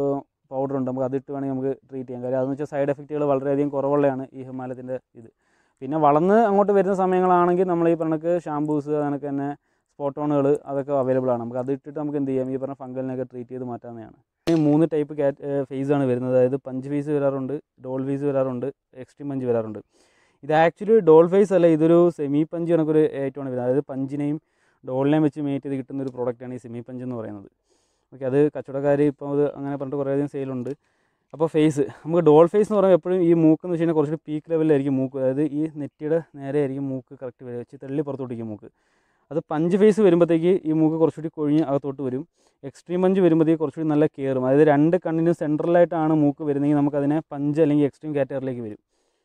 പൗഡർ ഉണ്ട് നമുക്ക് അതിട്ട് വേണമെങ്കിൽ നമുക്ക് ട്രീറ്റ് ചെയ്യാം കാര്യം അതെന്ന് വെച്ചാൽ സൈഡ് എഫക്റ്റുകൾ വളരെയധികം കുറവുള്ളതാണ് ഈ ഹിമാലയത്തിൻ്റെ ഇത് പിന്നെ വളർന്ന് അങ്ങോട്ട് വരുന്ന സമയങ്ങളാണെങ്കിൽ നമ്മൾ ഈ പറഞ്ഞ ഷാമ്പൂസ് കണക്ക് തന്നെ സ്പോട്ടോണുകൾ അതൊക്കെ അവൈലബിൾ ആണ് നമുക്ക് അത് ഇട്ടിട്ട് നമുക്ക് എന്ത് ചെയ്യാം ഈ പറഞ്ഞ ഫംഗലിനൊക്കെ ട്രീറ്റ് ചെയ്ത് മാറ്റാവുന്നതാണ് ഈ മൂന്ന് ടൈപ്പ് കാറ്റ് ഫേസ് ആണ് വരുന്നത് അതായത് പഞ്ച് ഫേസ് വരാറുണ്ട് ഡോൾ ഫേസ് വരാറുണ്ട് എക്സ്ട്രീം പഞ്ച് വരാറുണ്ട് ഇത് ആക്ച്വലി ഡോൾ ഫേസ് അല്ല ഇതൊരു സെമി പഞ്ച് കണക്കൊരു ഐറ്റമാണ് വരുന്നത് അതായത് പഞ്ചിനെയും ഡോളിനെയും വെച്ച് മേറ്റ് ചെയ്ത് കിട്ടുന്ന ഒരു പ്രോഡക്റ്റാണ് ഈ സെമി പഞ്ച് എന്ന് പറയുന്നത് ഓക്കെ അത് കച്ചവടക്കാർ ഇപ്പോൾ അത് അങ്ങനെ പറഞ്ഞിട്ട് കുറേയധികം സെയിലുണ്ട് അപ്പോൾ ഫേസ് നമുക്ക് ഡോൾ ഫേസ് എന്ന് പറയുമ്പോൾ എപ്പോഴും ഈ മൂക്ക് എന്ന് വെച്ച് കഴിഞ്ഞാൽ കുറച്ചുകൂടി പീക്ക് ലെവലിലായിരിക്കും മൂക്ക് അതായത് ഈ നെറ്റിയുടെ നേരെ ആയിരിക്കും മൂക്ക് കറക്റ്റ് വരിക വെച്ച് തള്ളി പുറത്തോട്ടിരിക്കും മൂക്ക് അത് പഞ്ച് ഫേസ് വരുമ്പോഴത്തേക്ക് ഈ മൂക്ക് കുറച്ചുകൂടി കൊഴിഞ്ഞ് അകത്തോട്ട് വരും എക്സ്ട്രീം പഞ്ച് വരുമ്പോഴത്തേക്ക് കുറച്ചുകൂടി നല്ല കയറും അതായത് രണ്ട് കണ്ണിനും സെൻട്രലായിട്ടാണ് മൂക്ക് വരുന്നതെങ്കിൽ നമുക്കതിനെ പഞ്ച് അല്ലെങ്കിൽ എക്സ്ട്രീം കാറ്റഗറിയിലേക്ക് വരും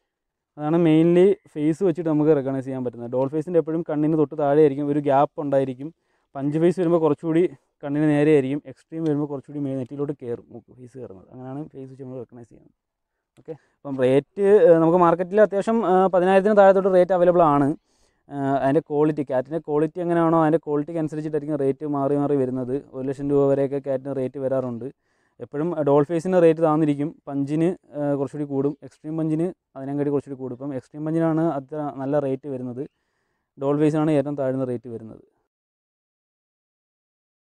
അതാണ് മെയിൻലി ഫേസ് വെച്ചിട്ട് നമുക്ക് റെക്കഗ്നൈസ് ചെയ്യാൻ പറ്റുന്നത് ഡോൾ ഫേസിൻ്റെ എപ്പോഴും കണ്ണിന് തൊട്ട് താഴെ ആയിരിക്കും ഒരു ഗ്യാപ്പ് ഉണ്ടായിരിക്കും പഞ്ച് ഫേസ് വരുമ്പോൾ കുറച്ചുകൂടി കണ്ണിന് നേരെ ആയിരിക്കും എക്സ്ട്രീം വരുമ്പോൾ കുറച്ചുകൂടി മേ നെറ്റിലോട്ട് കയറും മൂക്ക് ഫേസ് കയറുന്നത് അങ്ങനെയാണ് ഫേസ് വെച്ച് നമ്മൾ റെക്കഗ്നൈസ് ചെയ്യുന്നത് ഓക്കെ അപ്പം റേറ്റ് നമുക്ക് മാർക്കറ്റിൽ അത്യാവശ്യം ആ, പതിനായിരത്തിന് താഴത്തോട്ട് റേറ്റ് അവൈലബിൾ ആണ് ആ, അതിൻ്റെ ക്വാളിറ്റി കാറ്റിൻ്റെ ക്വാളിറ്റി എങ്ങനെയാണോ അതിൻ്റെ ക്വാളിറ്റിക്ക് അനുസരിച്ചിട്ടായിരിക്കും റേറ്റ് മാറി മാറി വരുന്നത് ഒരു ലക്ഷം രൂപ വരെയൊക്കെ കാറ്റിന് റേറ്റ് വരാറുണ്ട് എപ്പോഴും ഡോൾ ഫേസിന് റേറ്റ് താന്നിരിക്കും പഞ്ചിന് ആ, കുറച്ചുകൂടി കൂടും എക്സ്ട്രീം പഞ്ചിന് അതിനെക്കാട്ടി കുറച്ചുകൂടി കൂടും ഇപ്പം എക്സ്ട്രീം പഞ്ചിനാണ് അത്ര നല്ല റേറ്റ് വരുന്നത് ഡോൾ ഫേസിനാണ് ഏറ്റവും താഴ്ന്ന റേറ്റ് വരുന്നത്